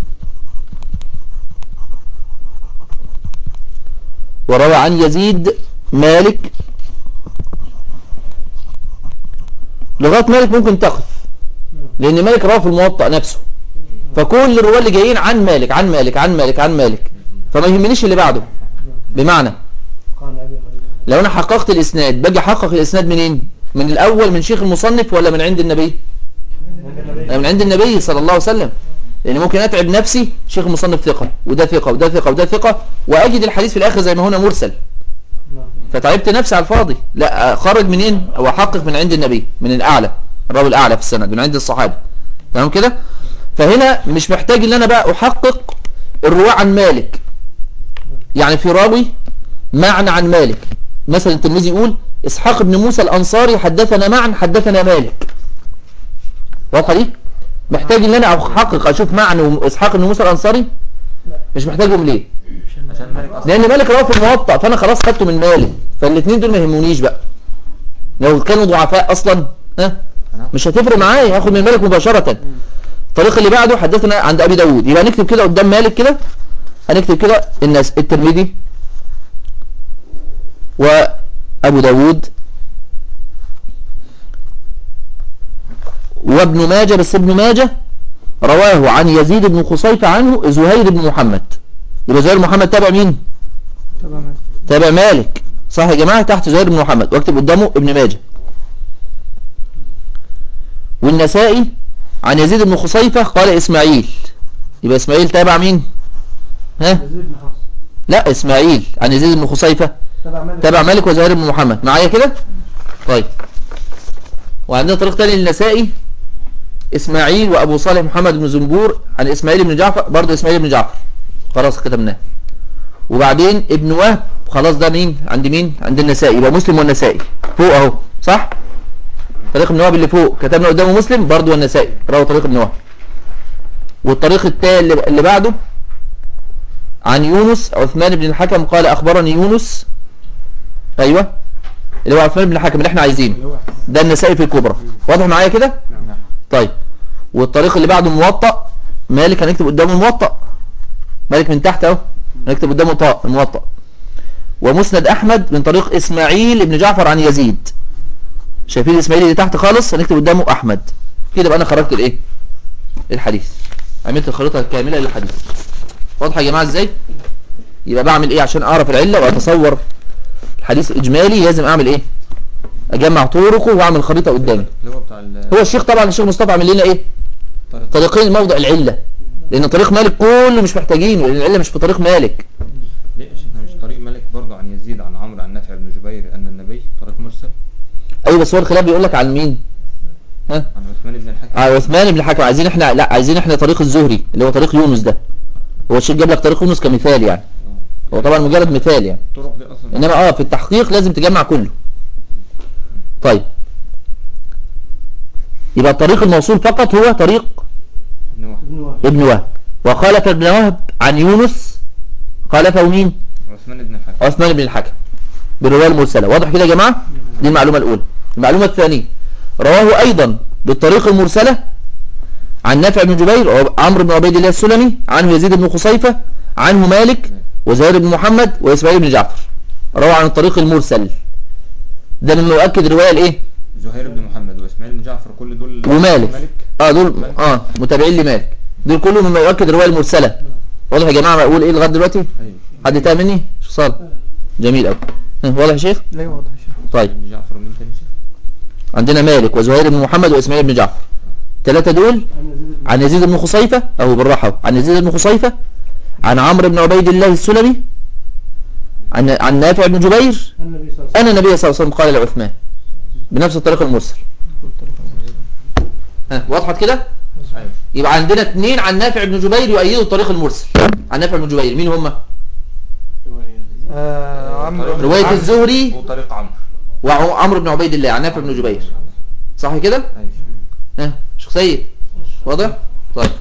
وروى عن يزيد مالك لغاية مالك ممكن تقف لأن مالك روى في الموطأ نفسه فكل الرواة اللي جايين عن مالك عن مالك عن مالك عن مالك فما يهمنيش اللي بعده بمعنى قال أبي غريب لو انا حققت الاسناد باجي احقق الاسناد منين من الاول من شيخ المصنف ولا من عند النبي لا، من عند النبي صلى الله عليه وسلم لان ممكن اتعب نفسي شيخ المصنف ثقه وده ثقه وده ثقه وده ثقه واجد الحديث في الاخر زي ما هنا مرسل نعم فتعبت نفسي على الفاضي لا خرج منين او احقق من عند النبي من الاعلى الراوي الاعلى في السند من عند الصحابه تمام كده فهنا مش محتاج ان انا بقى احقق الرواه عن مالك يعني في راوي معنى عن مالك مثلا الترمذي يقول اسحاق بن موسى الانصاري حدثنا معا حدثنا مالك واضحه دي محتاج ان انا احقق اشوف معنى اسحاق بن موسى الانصاري مش محتاجهم ليه عشان مالك اصلا لان مالك رواه في الموطأ فانا خلاص خدته من مالك فالاثنين دول ما يهمونيش بقى لو كانوا ضعفاء اصلا ها مش هتفرق معايا هاخد من مالك مباشرة الطريق اللي بعده حدثنا عند ابي داود يبقى نكتب كده قدام مالك كده هنكتب كده الناس الترمذي وابو داود وابن ماجه بس ابن ماجه رواه عن يزيد بن خصيفة عنه زهير بن محمد يبقى زهير بن محمد تابع مين تابع مالك صح يا جماعة تحت زهير بن محمد واكتب قدامه ابن ماجه والنسائي عن يزيد بن خصيفة قال اسماعيل يبقى اسماعيل تابع مين ها يزيد بن حفص لا اسماعيل عن يزيد بن خصيفة تبع مالك تابع مالك وزهير بن محمد معايا كده طيب وعندنا طريق تاني للنسائي اسماعيل وابو صالح محمد بن زنبور عن اسماعيل بن جعفر برضه اسماعيل بن جعفر خلاص كتبناه وبعدين ابن وهب خلاص ده مين عند مين عند النسائي يبقى مسلم والنسائي فوق اهو صح طريق ابن وهب اللي فوق كتبنا قدامه مسلم برضه والنسائي روى طريق ابن وهب والطريق التالي اللي- اللي بعده عن يونس عثمان بن الحكم قال اخبرني يونس ايوه اللي هو عثمان بن الحكم اللي احنا عايزينه ده النسائي في الكبرى واضح معايا كده طيب والطريق اللي بعده موطأ مالك هنكتب قدامه موطأ مالك من تحت اهو هنكتب قدامه طاء الموطأ ومسند احمد من طريق اسماعيل بن جعفر عن يزيد شايفين الاسماعيلي اللي تحت خالص هنكتب قدامه احمد كده بقى انا خرجت الايه الحديث عملت الخريطه الكامله للحديث واضحه يا جماعه ازاي يبقى بعمل ايه عشان اعرف العله واتصور الحديث اجمالي لازم اعمل ايه اجمع طرقه واعمل خريطه قدامي اللي هو بتاع ال- هو الشيخ طبعا الشيخ مصطفى عامل لنا ايه طريق طريقين موضع العله لان طريق مالك كله مش محتاجينه لان العله مش في طريق مالك ليه يا شيخنا مش طريق مالك برضه عن يزيد عن عمرو عن نافع بن جبير ان النبي طريق مرسل ايوه بس هو الخلاف بيقول لك عن مين ها عن عثمان بن الحكم آه عثمان بن الحكم عايزين احنا لا عايزين احنا طريق الزهري اللي هو طريق يونس ده هو الشيخ جاب لك طريق يونس كمثال يعني هو طبعا مجرد مثال يعني الطرق دي اصلا انما اه في التحقيق لازم تجمع كله طيب يبقى الطريق الموصول فقط هو طريق ابن وهب ابن وهب ابن وهب وخالف ابن وهب عن يونس خالفه مين عثمان بن الحكم عثمان بن الحكم بالرواية المرسلة واضح كده يا جماعة دي المعلومة الأولى المعلومة الثانية رواه أيضا بالطريق المرسلة عن نافع بن جبير عمرو بن عبيد الله السلمي عنه يزيد بن خصيفة عنه مالك وزهير بن محمد وإسماعيل بن جعفر روى عن الطريق المرسل ده مما يؤكد الرواية الايه زهير بن محمد واسماعيل بن جعفر كل دول ومالك مالك اه دول اه متابعين لمالك دول كلهم مما يؤكد الرواية المرسلة واضح يا جماعة بقول ايه لغاية دلوقتي ايوه حد تاه مني شو صار جميل قوي واضح يا شيخ لا واضح يا شيخ طيب بن جعفر ومين تاني شيخ؟ عندنا مالك وزهير بن محمد واسماعيل بن جعفر ثلاثة دول عن يزيد بن عن يزيد بن خصيفة أو بالراحة عن يزيد بن خصيفة عن عمرو بن عبيد الله السلمي عن عن نافع بن جبير النبي صلى الله عليه أن النبي صلى الله عليه وسلم قال لعثمان بنفس الطريقة المرسل ها وضحت كده ايوه يبقى عندنا اثنين عن نافع بن جبير يؤيدوا الطريق المرسل عن نافع بن جبير مين هم آه عمرو بن رواية عمرو. الزهري وطريق عمرو وعمرو بن عبيد الله عن نافع بن جبير صح كده ايوه ها شيخ سيد واضح طيب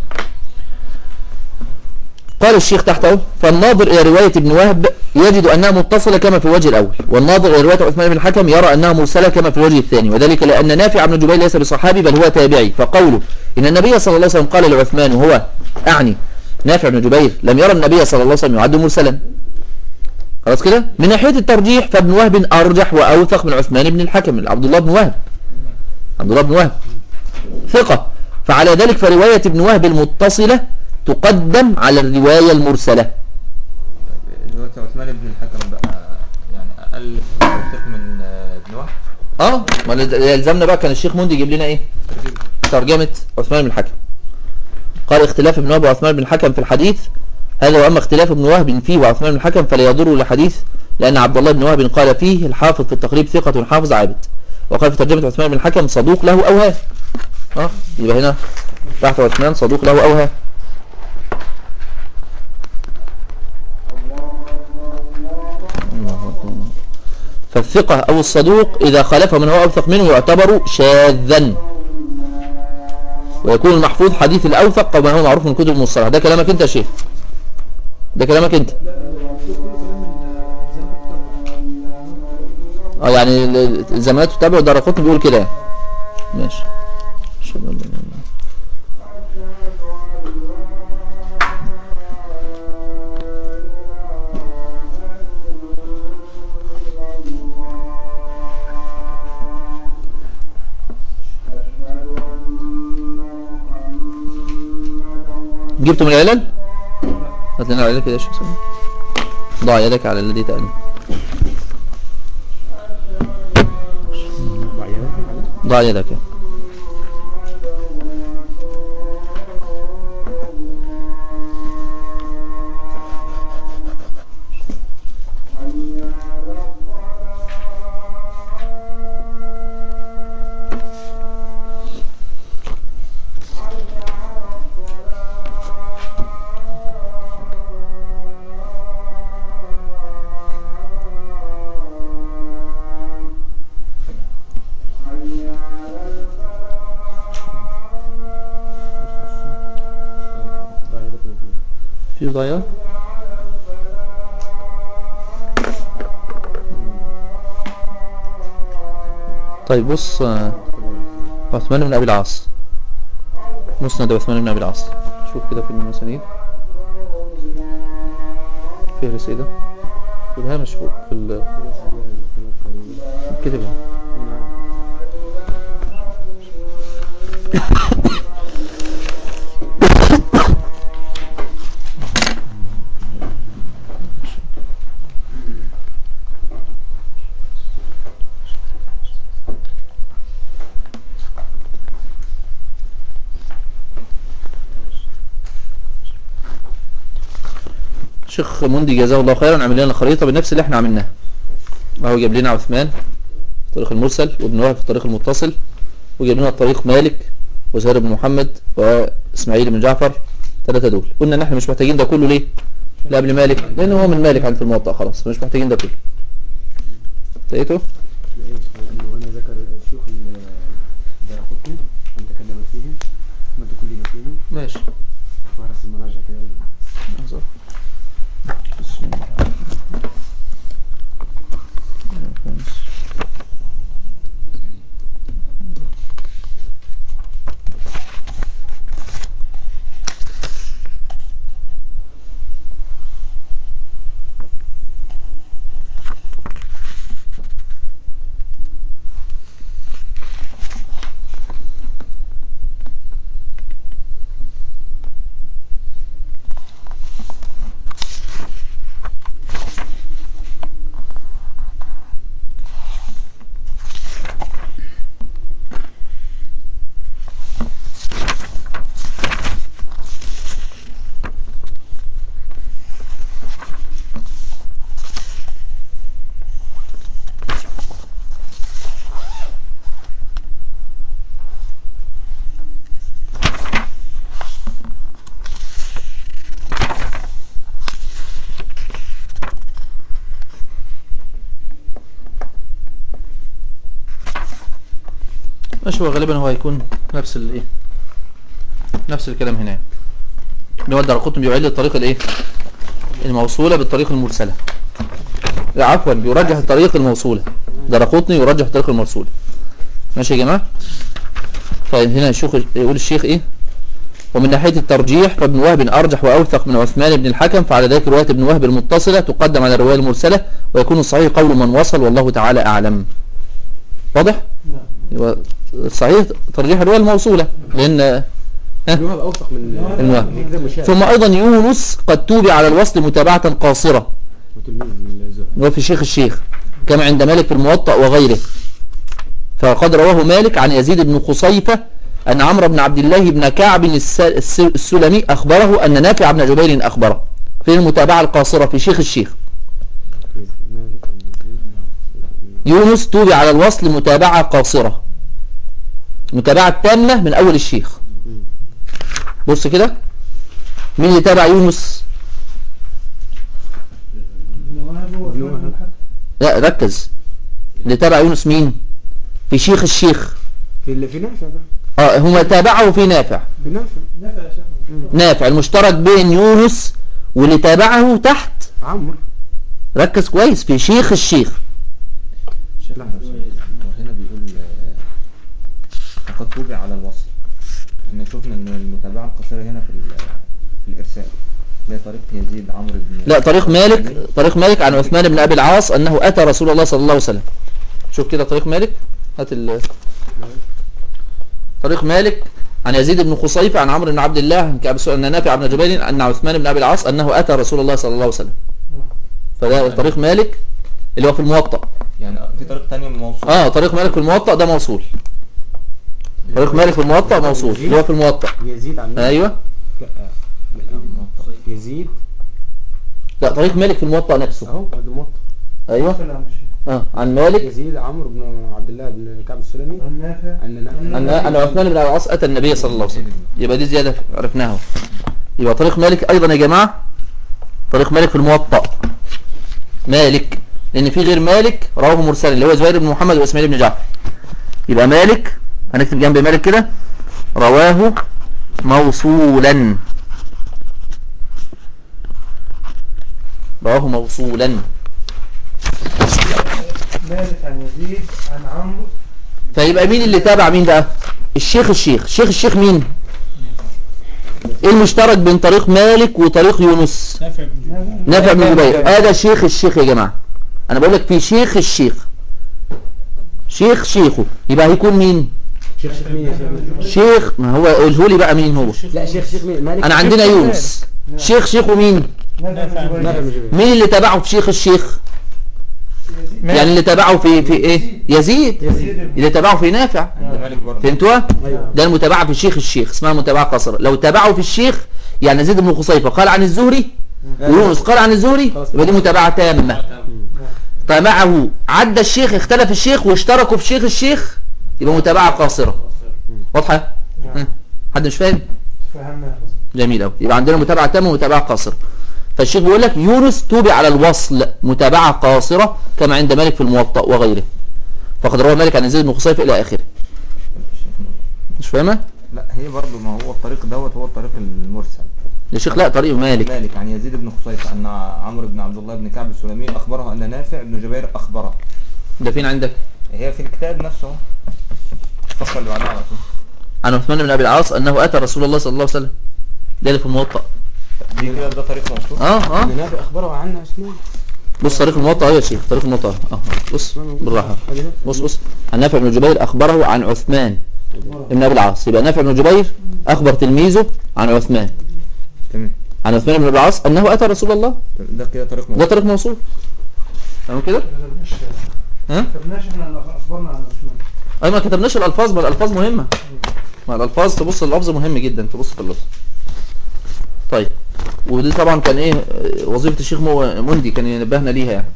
قال الشيخ تحته فالناظر إلى رواية ابن وهب يجد أنها متصلة كما في الوجه الأول والناظر إلى رواية عثمان بن الحكم يرى أنها مرسلة كما في الوجه الثاني وذلك لأن نافع بن جبير ليس بصحابي بل هو تابعي فقوله إن النبي صلى الله عليه وسلم قال لعثمان وهو أعني نافع بن جبير لم يرى النبي صلى الله عليه وسلم يعد مرسلا خلاص كده من ناحية الترجيح فابن وهب أرجح وأوثق من عثمان بن الحكم عبد الله بن وهب عبد الله بن وهب ثقة فعلى ذلك فرواية ابن وهب المتصلة تقدم على الرواية المرسلة طيب دلوقتي عثمان بن الحكم بقى يعني اقل في التوثيق من آه، ابن وهب اه ما اللي يلزمنا بقى كان الشيخ موندي يجيب لنا ايه ترجمة عثمان بن الحكم قال اختلاف ابن وهب وعثمان بن الحكم في الحديث هذا واما اختلاف ابن وهب فيه وعثمان بن الحكم فلا يضر الحديث لان عبد الله بن وهب قال فيه الحافظ في التقريب ثقة حافظ عابد وقال في ترجمة عثمان بن الحكم صدوق له اوهام اه يبقى هنا تحت عثمان صدوق له اوهام فالثقة أو الصدوق إذا خالف من هو أوثق منه يعتبر شاذا ويكون المحفوظ حديث الأوثق كما هو معروف من كتب المصطلح ده كلامك أنت يا شيخ ده كلامك أنت اه يعني ال- الزمانات تتابع ودار قطن بيقول كده يعني. ماشي أشهد أن لا إله إلا الله. جبته من العلل هات لنا العلل كده يا شيخ سامي. ضع يدك على الذي تأمن ضع يدك في ضياء طيب بص آه، عثمان بن ابي العاص مسند عثمان بن ابي العاص شوف كده في المسانيد فهرس ايه ده في الهامش فوق في ال كده بقى. شيخ مندي جزاه الله خيرا عمل لنا خريطة بنفس اللي احنا عملناها هو جاب لنا عثمان في الطريق المرسل وابن وهب في الطريق المتصل وجاب لنا الطريق مالك وزهير بن محمد واسماعيل بن جعفر ثلاثة دول قلنا ان احنا مش محتاجين ده كله ليه لا قبل مالك لانه هو من مالك عن في الموطأ خلاص فمش محتاجين ده كله لقيته انه هنا ذكر الشيوخ الدرقطني من تكلم فيهم ما تكلم فيهم ماشي وهرس المراجع كده بسم الله. ماشي هو غالبا هو هيكون نفس الايه نفس الكلام هنا يعني. اللي هو الدرقطني بيعل الطريق الايه الموصولة بالطريق المرسلة لا عفوا بيرجح الطريق الموصولة درقطني يرجح الطريق الموصولة ماشي يا جماعة طيب هنا الشيخ يقول الشيخ ايه ومن ناحية الترجيح فابن وهب أرجح وأوثق من عثمان بن الحكم فعلى ذلك رواية ابن وهب المتصلة تقدم على الرواية المرسلة ويكون الصحيح قول من وصل والله تعالى أعلم واضح؟ نعم يبقى الصحيح ترجيح الرواية الموصولة لأن ابن وهب اوثق من ابن وهب. ده مشاهد ثم أيضا يونس قد توبع على الوصل متابعة قاصرة وتلميذ الزهري اللي هو في شيخ الشيخ كما عند مالك في الموطأ وغيره فقد رواه مالك عن يزيد بن خصيفة أن عمرو بن عبد الله بن كعب الس- الس- السلمي أخبره أن نافع بن جبير أخبره في المتابعة القاصرة في شيخ الشيخ مالك بن يزيد. يونس توبع على الوصل متابعة قاصرة متابعة تامة من أول الشيخ بص كده مين اللي تابع يونس ابن وهب هو ابن وهب. لا ركز اللي تابع يونس مين في شيخ الشيخ في اللي في نافع بقى اه هما تابعه في نافع في نافع نفع يا شيخ نافع المشترك بين يونس واللي تابعه تحت عمرو ركز كويس في شيخ الشيخ الشيخ أحمد حسين، هو هنا بيقول آه، فقد توبع على الوصل احنا شفنا ان المتابعة القصيرة هنا في ال- في الإرسال اللي هي طريق يزيد عمرو بن لا طريق مالك طريق مالك عن عثمان بن ابي العاص انه اتى رسول الله صلى الله عليه وسلم شوف كده طريق مالك هات ال طريق مالك عن يزيد بن خصيفة عن عمرو بن عبد الله عن كعب سؤال ان نافع بن جبير ان عثمان بن ابي العاص انه اتى رسول الله صلى الله عليه وسلم فده طريق مالك اللي هو في الموطأ يعني في طريق تاني موصول اه طريق مالك في الموطأ ده موصول طريق مالك في الموطأ موصول اللي هو في الموطأ يزيد عن ايوه لا لا. يزيد لا طريق مالك في الموطأ نفسه اهو ادي موطأ ايوه سلام الشيخ اه عن مالك يزيد عمرو بن عبد الله بن كعب السلمي عن نافع ان أن أن عثمان بن أبي العاص أتى النبي صلى الله عليه وسلم يبقى دي زيادة عرفناها يبقى طريق مالك أيضا يا جماعة طريق مالك في الموطأ مالك لأن في غير مالك رواه مرسل اللي هو زهير بن محمد وإسماعيل بن جعفر يبقى مالك هنكتب جنب مالك كده رواه موصولا رواه موصولا مالك عن يزيد عن عمرو فيبقى مين اللي تابع مين بقى الشيخ الشيخ شيخ الشيخ مين ايه المشترك بين طريق مالك وطريق يونس نافع بن جبير نافع بن جبير هذا شيخ الشيخ يا جماعة انا بقول لك في شيخ الشيخ شيخ شيخه يبقى هيكون مين شيخ شيخ مين يا شيخ شيخ ما هو قوله لي بقى مين هو لا شيخ شيخ مين مالك انا عندنا يونس شيخ شيخه مين نافع بن نافع بن جبير جبير مين اللي تابعه في شيخ الشيخ يزيد يعني اللي تابعه في في ايه يزيد يزيد اللي تابعه في نافع عند مالك برضه فهمتوها ايوه ده المتابعة في الشيخ الشيخ اسمها متابعة قصرة لو تابعه في الشيخ يعني زيد بن خصيفة قال عن الزهري ويونس قال عن الزهري خلاص. يبقى دي متابعة تامة فمعه عدى الشيخ اختلف الشيخ واشتركوا في شيخ الشيخ يبقى متابعة قاصرة واضحة؟ ها؟ حد مش فاهم؟ فهمناها جميل قوي يبقى عندنا متابعة تامة ومتابعة قاصرة فالشيخ بيقول لك يونس توبع على الوصل متابعة قاصرة كما عند مالك في الموطأ وغيره فقد روى مالك عن زيد بن خصيفة إلى آخره مش فاهمة؟ لا هي برضه ما هو الطريق دوت هو الطريق المرسل الشيخ لا طريق مالك مالك عن يزيد بن خصيفة أن عمرو بن عبد الله بن كعب السلمي أخبره أن نافع بن جبير أخبره ده فين عندك؟ هي في الكتاب نفسه اهو. الصفحة اللي بعدها على طول عن عثمان بن ابي العاص انه اتى رسول الله صلى الله عليه وسلم ده اللي في الموطأ دي كده ده طريق موصول اه اه ان نافع اخبره عنا عثمان بص طريق الموطأ اهو يا شيخ طريق الموطأ اه بص بالراحه بص بص عن نافع بن جبير اخبره عن عثمان بن ابي العاص يبقى نافع بن جبير اخبر تلميذه عن عثمان تمام عن عثمان بن ابي العاص انه اتى رسول الله ده كده طريق ده موصول طريق موصول تمام كده ها كتبناش احنا اخبارنا عن عثمان اي ما كتبناش الالفاظ ما الالفاظ مهمه ما الالفاظ تبص اللفظ مهم جدا تبص في اللفظ طيب ودي طبعا كان ايه آه، وظيفه الشيخ مو- مندي كان ينبهنا ليها يعني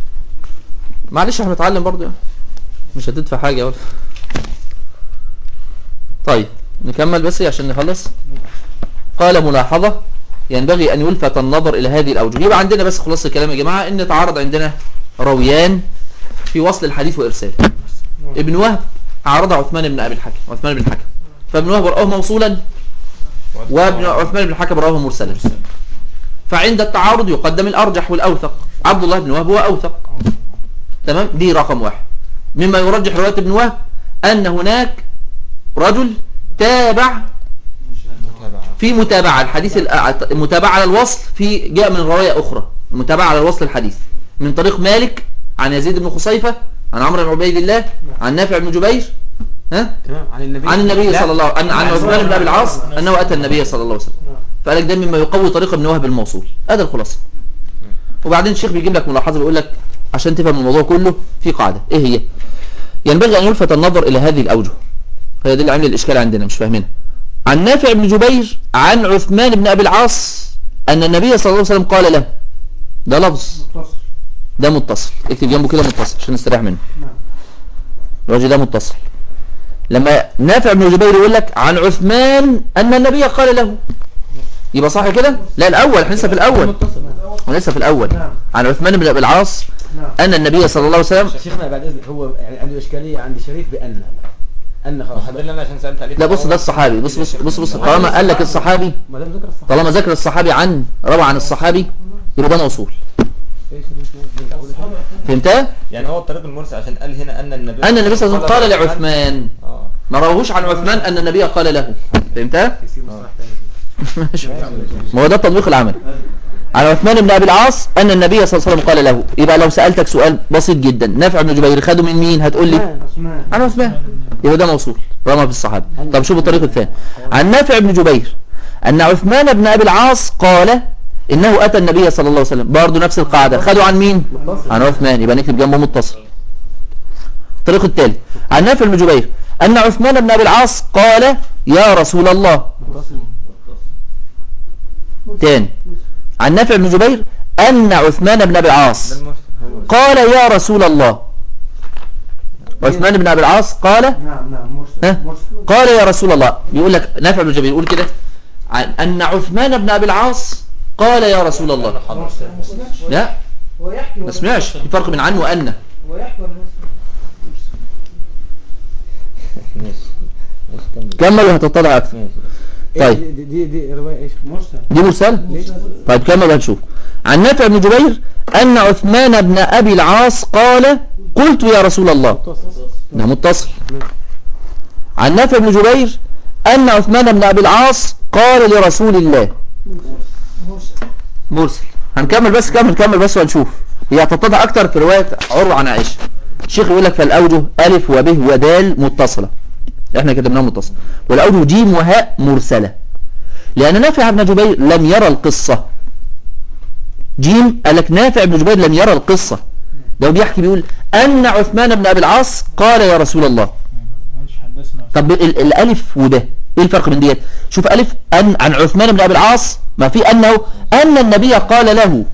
معلش احنا بنتعلم برضه يعني مش هتدفع حاجه ولا طيب نكمل بس عشان نخلص قال ملاحظه ينبغي ان يلفت النظر الى هذه الاوجه يبقى عندنا بس خلاص الكلام يا جماعه ان تعارض عندنا رويان في وصل الحديث وارساله ابن وهب عارض عثمان بن ابي الحكم عثمان بن الحكم فابن وهب رآه موصولا وابن عثمان بن الحكم رآه مرسلا فعند التعارض يقدم الارجح والاوثق عبد الله بن وهب هو اوثق تمام دي رقم واحد مما يرجح رواية ابن وهب ان هناك رجل تابع متابعة في متابعة الحديث الأ- المتابعة على الوصل في جاء من رواية أخرى المتابعة على الوصل الحديث من طريق مالك عن يزيد بن خصيفة عن عمرو بن عبيد الله عن نافع بن جبير ها تمام عن النبي عن النبي لا. صلى الله عن عن عثمان بن ابي العاص انه اتى النبي صلى الله عليه وسلم فقال لك ده مما يقوي طريق ابن وهب الموصول هذا الخلاصه وبعدين الشيخ بيجيب لك ملاحظه بيقول لك عشان تفهم الموضوع كله في قاعده ايه هي ينبغي ان يلفت النظر الى هذه الاوجه هي دي اللي عامله الاشكال عندنا مش فاهمينها عن نافع بن جبير عن عثمان بن ابي العاص ان النبي صلى الله عليه وسلم قال له ده لفظ متصل ده متصل اكتب جنبه كده متصل عشان نستريح منه نعم الراجل ده متصل لما نافع بن جبير يقول لك عن عثمان ان النبي قال له يبقى صح كده لا الاول احنا لسه في الاول احنا لسه في الاول نعم. عن عثمان بن ابي العاص نعم ان النبي صلى الله عليه وسلم شيخنا بعد اذنك هو يعني عنده اشكاليه عند شريف بان ان خلاص وحد اللي انا عشان سألت عليه لا بص ده الصحابي بص بص بص بص طالما قال لك الصحابي ما دام ذكر الصحابه طالما ذكر الصحابي عن روى عن الصحابي يبقى ده موصول ايش اللي اسمه؟ فهمتها يعني هو الطريق المرسل عشان قال هنا ان النبي ان النبي صلى الله عليه وسلم قال لعثمان اه ما روهوش عن عثمان ان النبي قال له فهمتها يصير مصطلح ثاني ماشي ما هو ده التطبيق العملي عن عثمان بن ابي العاص ان النبي صلى الله عليه وسلم قال له يبقى لو سالتك سؤال بسيط جدا نافع بن جبير خده من مين هتقول لي عثمان عن عثمان يبقى ده موصول رمى في الصحابه طب شوف الطريق الثاني عن نافع بن جبير ان عثمان بن ابي العاص قال انه اتى النبي صلى الله عليه وسلم برضه نفس القاعده خدوا عن مين عن عثمان يبقى نكتب جنبه متصل الطريق الثالث عن نافع بن جبير ان عثمان بن ابي العاص قال يا رسول الله تاني عن نافع بن جبير ان عثمان بن ابي العاص ده المرسل هو قال يا رسول الله عثمان بن ابي العاص قال نعم نعم مرسل ها؟ مرسل قال يا رسول الله بيقول لك نافع بن جبير يقول كده عن ان عثمان بن ابي العاص قال يا رسول الله مرسل ما سمعش لا هو يحكي ما سمعش في فرق بين عن وان هو يحكي ولا ما ماشي ماشي كمل كمل وهتطلع اكثر ماشي طيب. إيه دي, دي, دي روايه ايش؟ مرسل دي مرسل طيب كمل وهنشوف عن نافع بن جبير ان عثمان بن ابي العاص قال قلت يا رسول الله ده متصل عن نافع بن جبير ان عثمان بن ابي العاص قال لرسول الله مرسل مرسل هنكمل بس كمل كمل بس وهنشوف هي هتتضح اكتر في روايه عروه عن عائشه الشيخ يقول لك فالاوجه الف وب ودال متصله احنا كتبناها متصله والاوجه جيم وهاء مرسله لان نافع بن جبير لم يرى القصه جيم قال لك نافع بن جبير لم يرى القصه ده هو بيحكي بيقول ان عثمان بن ابي العاص قال يا رسول الله معلش حدثنا طب ال- الالف وده ايه الفرق بين ديت شوف الف ان عن عثمان بن ابي العاص ما في انه ان النبي قال له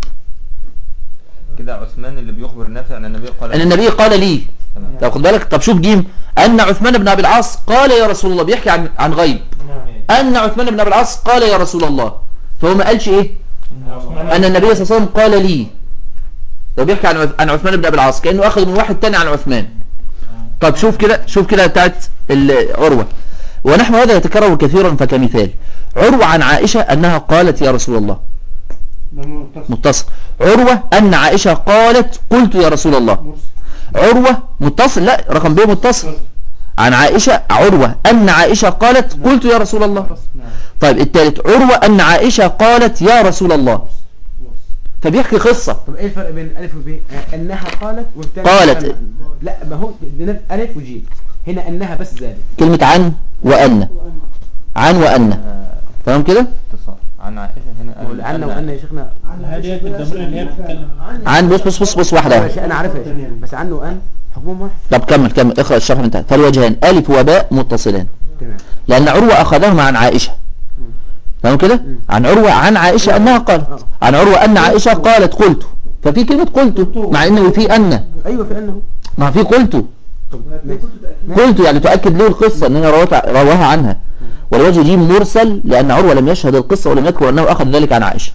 كده عثمان اللي بيخبر نافع ان النبي قال ان النبي قال لي تمام طب خد بالك طب شوف جيم ان عثمان بن ابي العاص قال يا رسول الله بيحكي عن عن غيب نعم ان عثمان بن ابي العاص قال يا رسول الله فهو ما قالش ايه ان النبي صلى الله عليه وسلم قال لي لو بيحكي عن عث- عن عثمان بن ابي العاص كانه اخذ من واحد تاني عن عثمان طب شوف كده شوف كده بتاعت ال- عروه ونحو هذا يتكرر كثيرا فكمثال عروه عن عائشه انها قالت يا رسول الله ده متصل متصل عروه ان عائشه قالت قلت يا رسول الله مرسل عروة متصل لا رقم ب متصل عن عائشة عروة أن عائشة قالت قلت يا رسول الله نعم طيب الثالث عروة أن عائشة قالت يا رسول الله مرسل فبيحكي قصة طب ايه الفرق بين الف وب؟ آه، انها قالت والثاني قالت. لا ما هو ده الف وجيم هنا انها بس زادت كلمة عن وأن عن وأن آه، تمام كده اتصال عن عائشة هنا قال عنا أن- وان يا شيخنا هذه الضمير اللي هي بتتكلم عن بص بص بص بص واحدة ماشي انا عارفها يا شيخ. بس عنه وان حكمهم واحد طب كمل كمل اقرأ الشرح من تحت فالوجهان ألف وباء متصلان تمام لأن عروة أخذهما عن عائشة تمام كده عن عروة عن عائشة أنها قالت عن عروة أن عائشة قالت قلت ففي كلمة قلت مع إنه في أن ايوه في انه ما في قلت طب ماشي. قلت يعني تؤكد له القصة ان انا روت- رواها عنها والوجه جيم مرسل لان عروة لم يشهد القصة ولم يذكر انه اخذ ذلك عن عائشة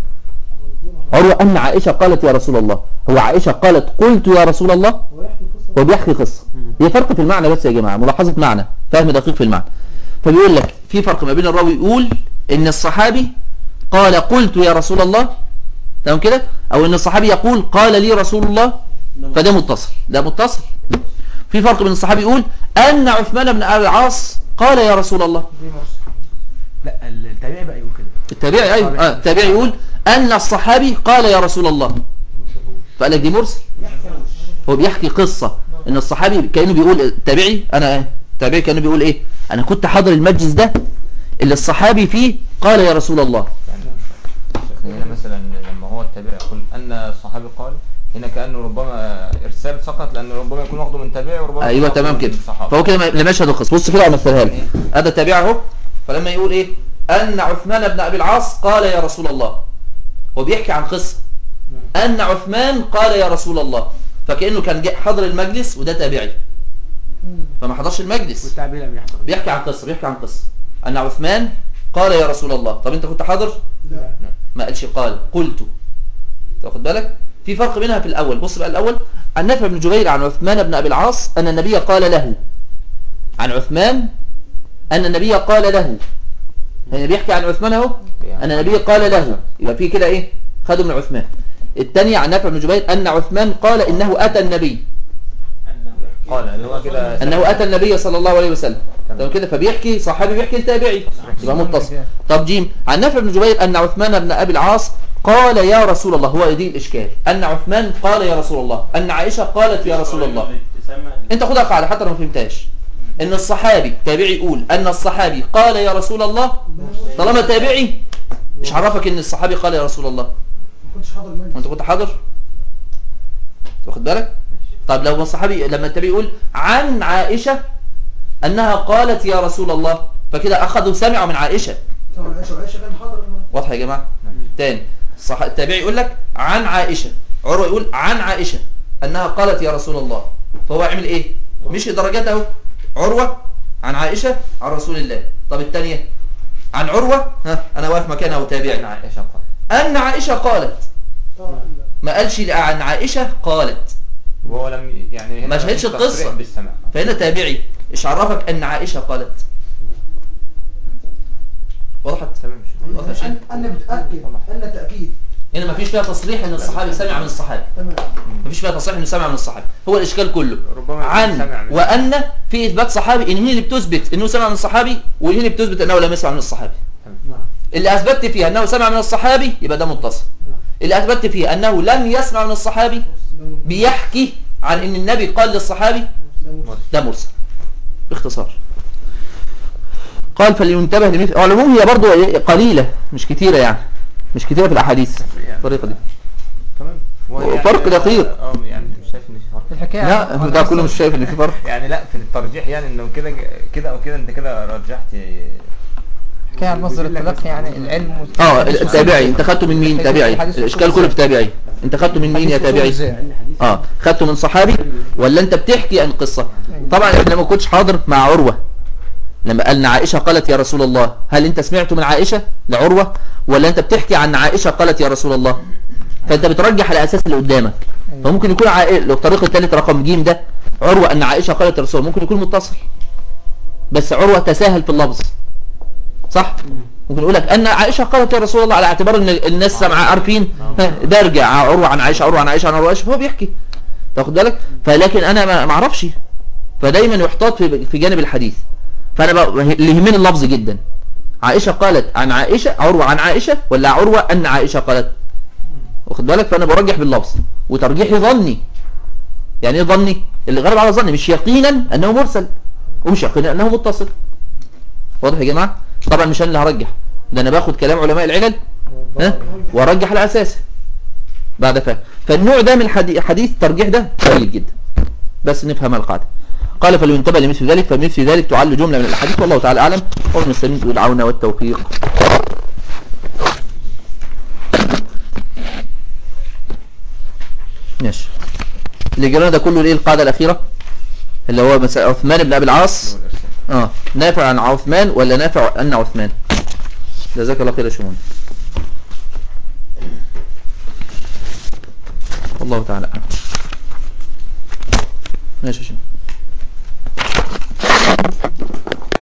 عروة ان عائشة قالت يا رسول الله هو عائشة قالت قلت يا رسول الله هو يحكي قصة هو بيحكي قصة هي فرق في المعنى بس يا جماعة ملاحظة معنى فهم دقيق في المعنى فبيقول لك في فرق ما بين الراوي يقول ان الصحابي قال قلت يا رسول الله تمام كده او ان الصحابي يقول قال لي رسول الله فده متصل ده متصل في فرق بين الصحابي يقول ان عثمان بن ابي العاص قال يا رسول الله لا التابعي بقى يقول كده التابعي ايوه اه التابعي يقول ان الصحابي قال يا رسول الله فقال لك دي مرسل هو بيحكي قصة ان الصحابي كانه بيقول التابعي انا التابعي كانه بيقول ايه انا كنت حاضر المجلس ده اللي الصحابي فيه قال يا رسول الله شيخنا هنا مثلا لما هو التابع يقول ان الصحابي قال هنا كانه ربما ارسال سقط لان ربما يكون واخده من تابعي وربما يكون ايوه واخده تمام من كده صحابي. فهو كده لمشهد القصة بص كده امثلها لك هذا التابعي اهو فلما يقول ايه ان عثمان بن ابي العاص قال يا رسول الله هو بيحكي عن قصة ان عثمان قال يا رسول الله فكانه كان جاء حضر المجلس وده تابعي فما حضرش المجلس والتابعي لم يحضر بيحكي عن قصة بيحكي عن قصة أن عثمان قال يا رسول الله طب أنت كنت حاضر لا ما قالش قال قلت تاخد بالك في فرق بينها في الأول بص بقى الأول عن نافع بن جبير عن عثمان بن أبي العاص أن النبي قال له عن عثمان أن النبي قال له هنا بيحكي عن عثمان اهو أن النبي قال له يبقى في كده إيه خدوا من عثمان الثانية عن نافع بن جبير أن عثمان قال إنه أتى النبي قال اللي هو كده أنه أتى النبي صلى الله عليه وسلم تمام كده فبيحكي صحابي بيحكي لتابعي يبقى متصل طب جيم عن نافع بن جبير أن عثمان بن أبي العاص قال يا رسول الله هو دي الإشكال أن عثمان قال يا رسول الله أن عائشة قالت يا رسول الله أنت خدها قاعدة حتى لو ما فهمتهاش إن الصحابي تابعي يقول أن الصحابي قال يا رسول الله طالما تابعي مش عرفك إن الصحابي قال يا رسول الله ما كنتش حاضر المجلس وانت كنت حاضر واخد بالك طب لو الصحابي لما التابعي يقول عن عائشة أنها قالت يا رسول الله فكده أخذوا سمعوا من عائشة طبعا عائشة وعائشة كان حاضر المجلس واضح يا جماعة تاني الصح... التابعي يقول لك عن عائشة عروة يقول عن عائشة أنها قالت يا رسول الله فهو يعمل إيه مش درجات أهو عروة عن عائشة عن رسول الله طب الثانية عن عروة ها أنا واقف مكانها وتابعي عائشة قال أن عائشة قالت طبعا ما قالش عن عائشة قالت وهو لم يعني هنا ما شهدش مفيش القصة. تصريح بالسمع فهنا تابعي ايش عرفك ان عائشة قالت وضحت تمام مش واضح يا شيخ؟ أن- أنا بتأكد أن تأكيد هنا ما فيش فيها تصريح ان الصحابي سمع من الصحابي تمام ما فيش فيها تصريح انه سمع من الصحابي هو الاشكال كله ربما يكون عن سمع من- وان في اثبات صحابي ان هي اللي بتثبت انه سمع من الصحابي وهي اللي بتثبت انه لم يسمع من الصحابي نعم اللي اثبتت فيها انه سمع من الصحابي يبقى ده متصل نعم اللي اثبتت فيها انه لم يسمع من الصحابي لو- بيحكي عن ان النبي قال للصحابي لو- ده مرسل باختصار قال فلينتبه لمثل على العموم هي برضو إيه؟ قليلة مش كتيرة يعني مش كتيرة في الأحاديث يعني. الطريقة دي تمام هو فرق دقيق. اه يعني مش شايف ان في فرق الحكاية لا عن- ده كله مش شايف ان في فرق يعني لا في الترجيح يعني انه كده كده او كده انت كده رجحت حكاية عن مصدر التلقي يعني العلم اه التابعي انت خدته من مين تابعي الاشكال كله في تابعي انت خدته من مين يا تابعي اه خدته من صحابي ولا انت بتحكي عن قصة طبعا احنا ما كنتش حاضر مع عروة لما قالنا عائشة قالت يا رسول الله هل انت سمعته من عائشة لعروة ولا انت بتحكي عن عائشة قالت يا رسول الله فانت بترجح على اساس اللي قدامك فممكن يكون عائل لو الطريق الثالث رقم ج ده عروة ان عائشة قالت يا رسول الله ممكن يكون متصل بس عروة تساهل في اللفظ صح ممكن يقول لك ان عائشة قالت يا رسول الله على اعتبار ان الناس سمع عارفين ها، ده ارجع عروة عن عائشة عروة عن عائشة عن عروة عائشة هو بيحكي تاخد بالك فلكن انا ما ما اعرفش فدايما يحتاط في في جانب الحديث فانا بقى اللي يهمني اللفظ جدا عائشة قالت عن عائشة عروة عن عائشة ولا عروة ان عائشة قالت واخد بالك فانا برجح باللفظ وترجيحي ظني يعني ايه ظني اللي غالب على ظني مش يقينا انه مرسل ومش يقينا انه متصل واضح يا جماعه طبعا مش انا اللي هرجح ده انا باخد كلام علماء العلل ها وارجح على اساسه بعد فهم فالنوع ده من الحديث حديث الترجيح ده قليل جدا بس نفهم القاعده قال فلينتبه لمثل ذلك فمثل ذلك تعل جمله من الاحاديث والله تعالى اعلم والمسلمين بالعون والتوفيق ماشي اللي جرانا ده كله الايه القاعده الاخيره اللي هو مثلا عثمان بن ابي العاص اه نافع عن عثمان ولا نافع ان عثمان جزاك الله خير يا شمون والله تعالى أعلم. ماشي يا شيخ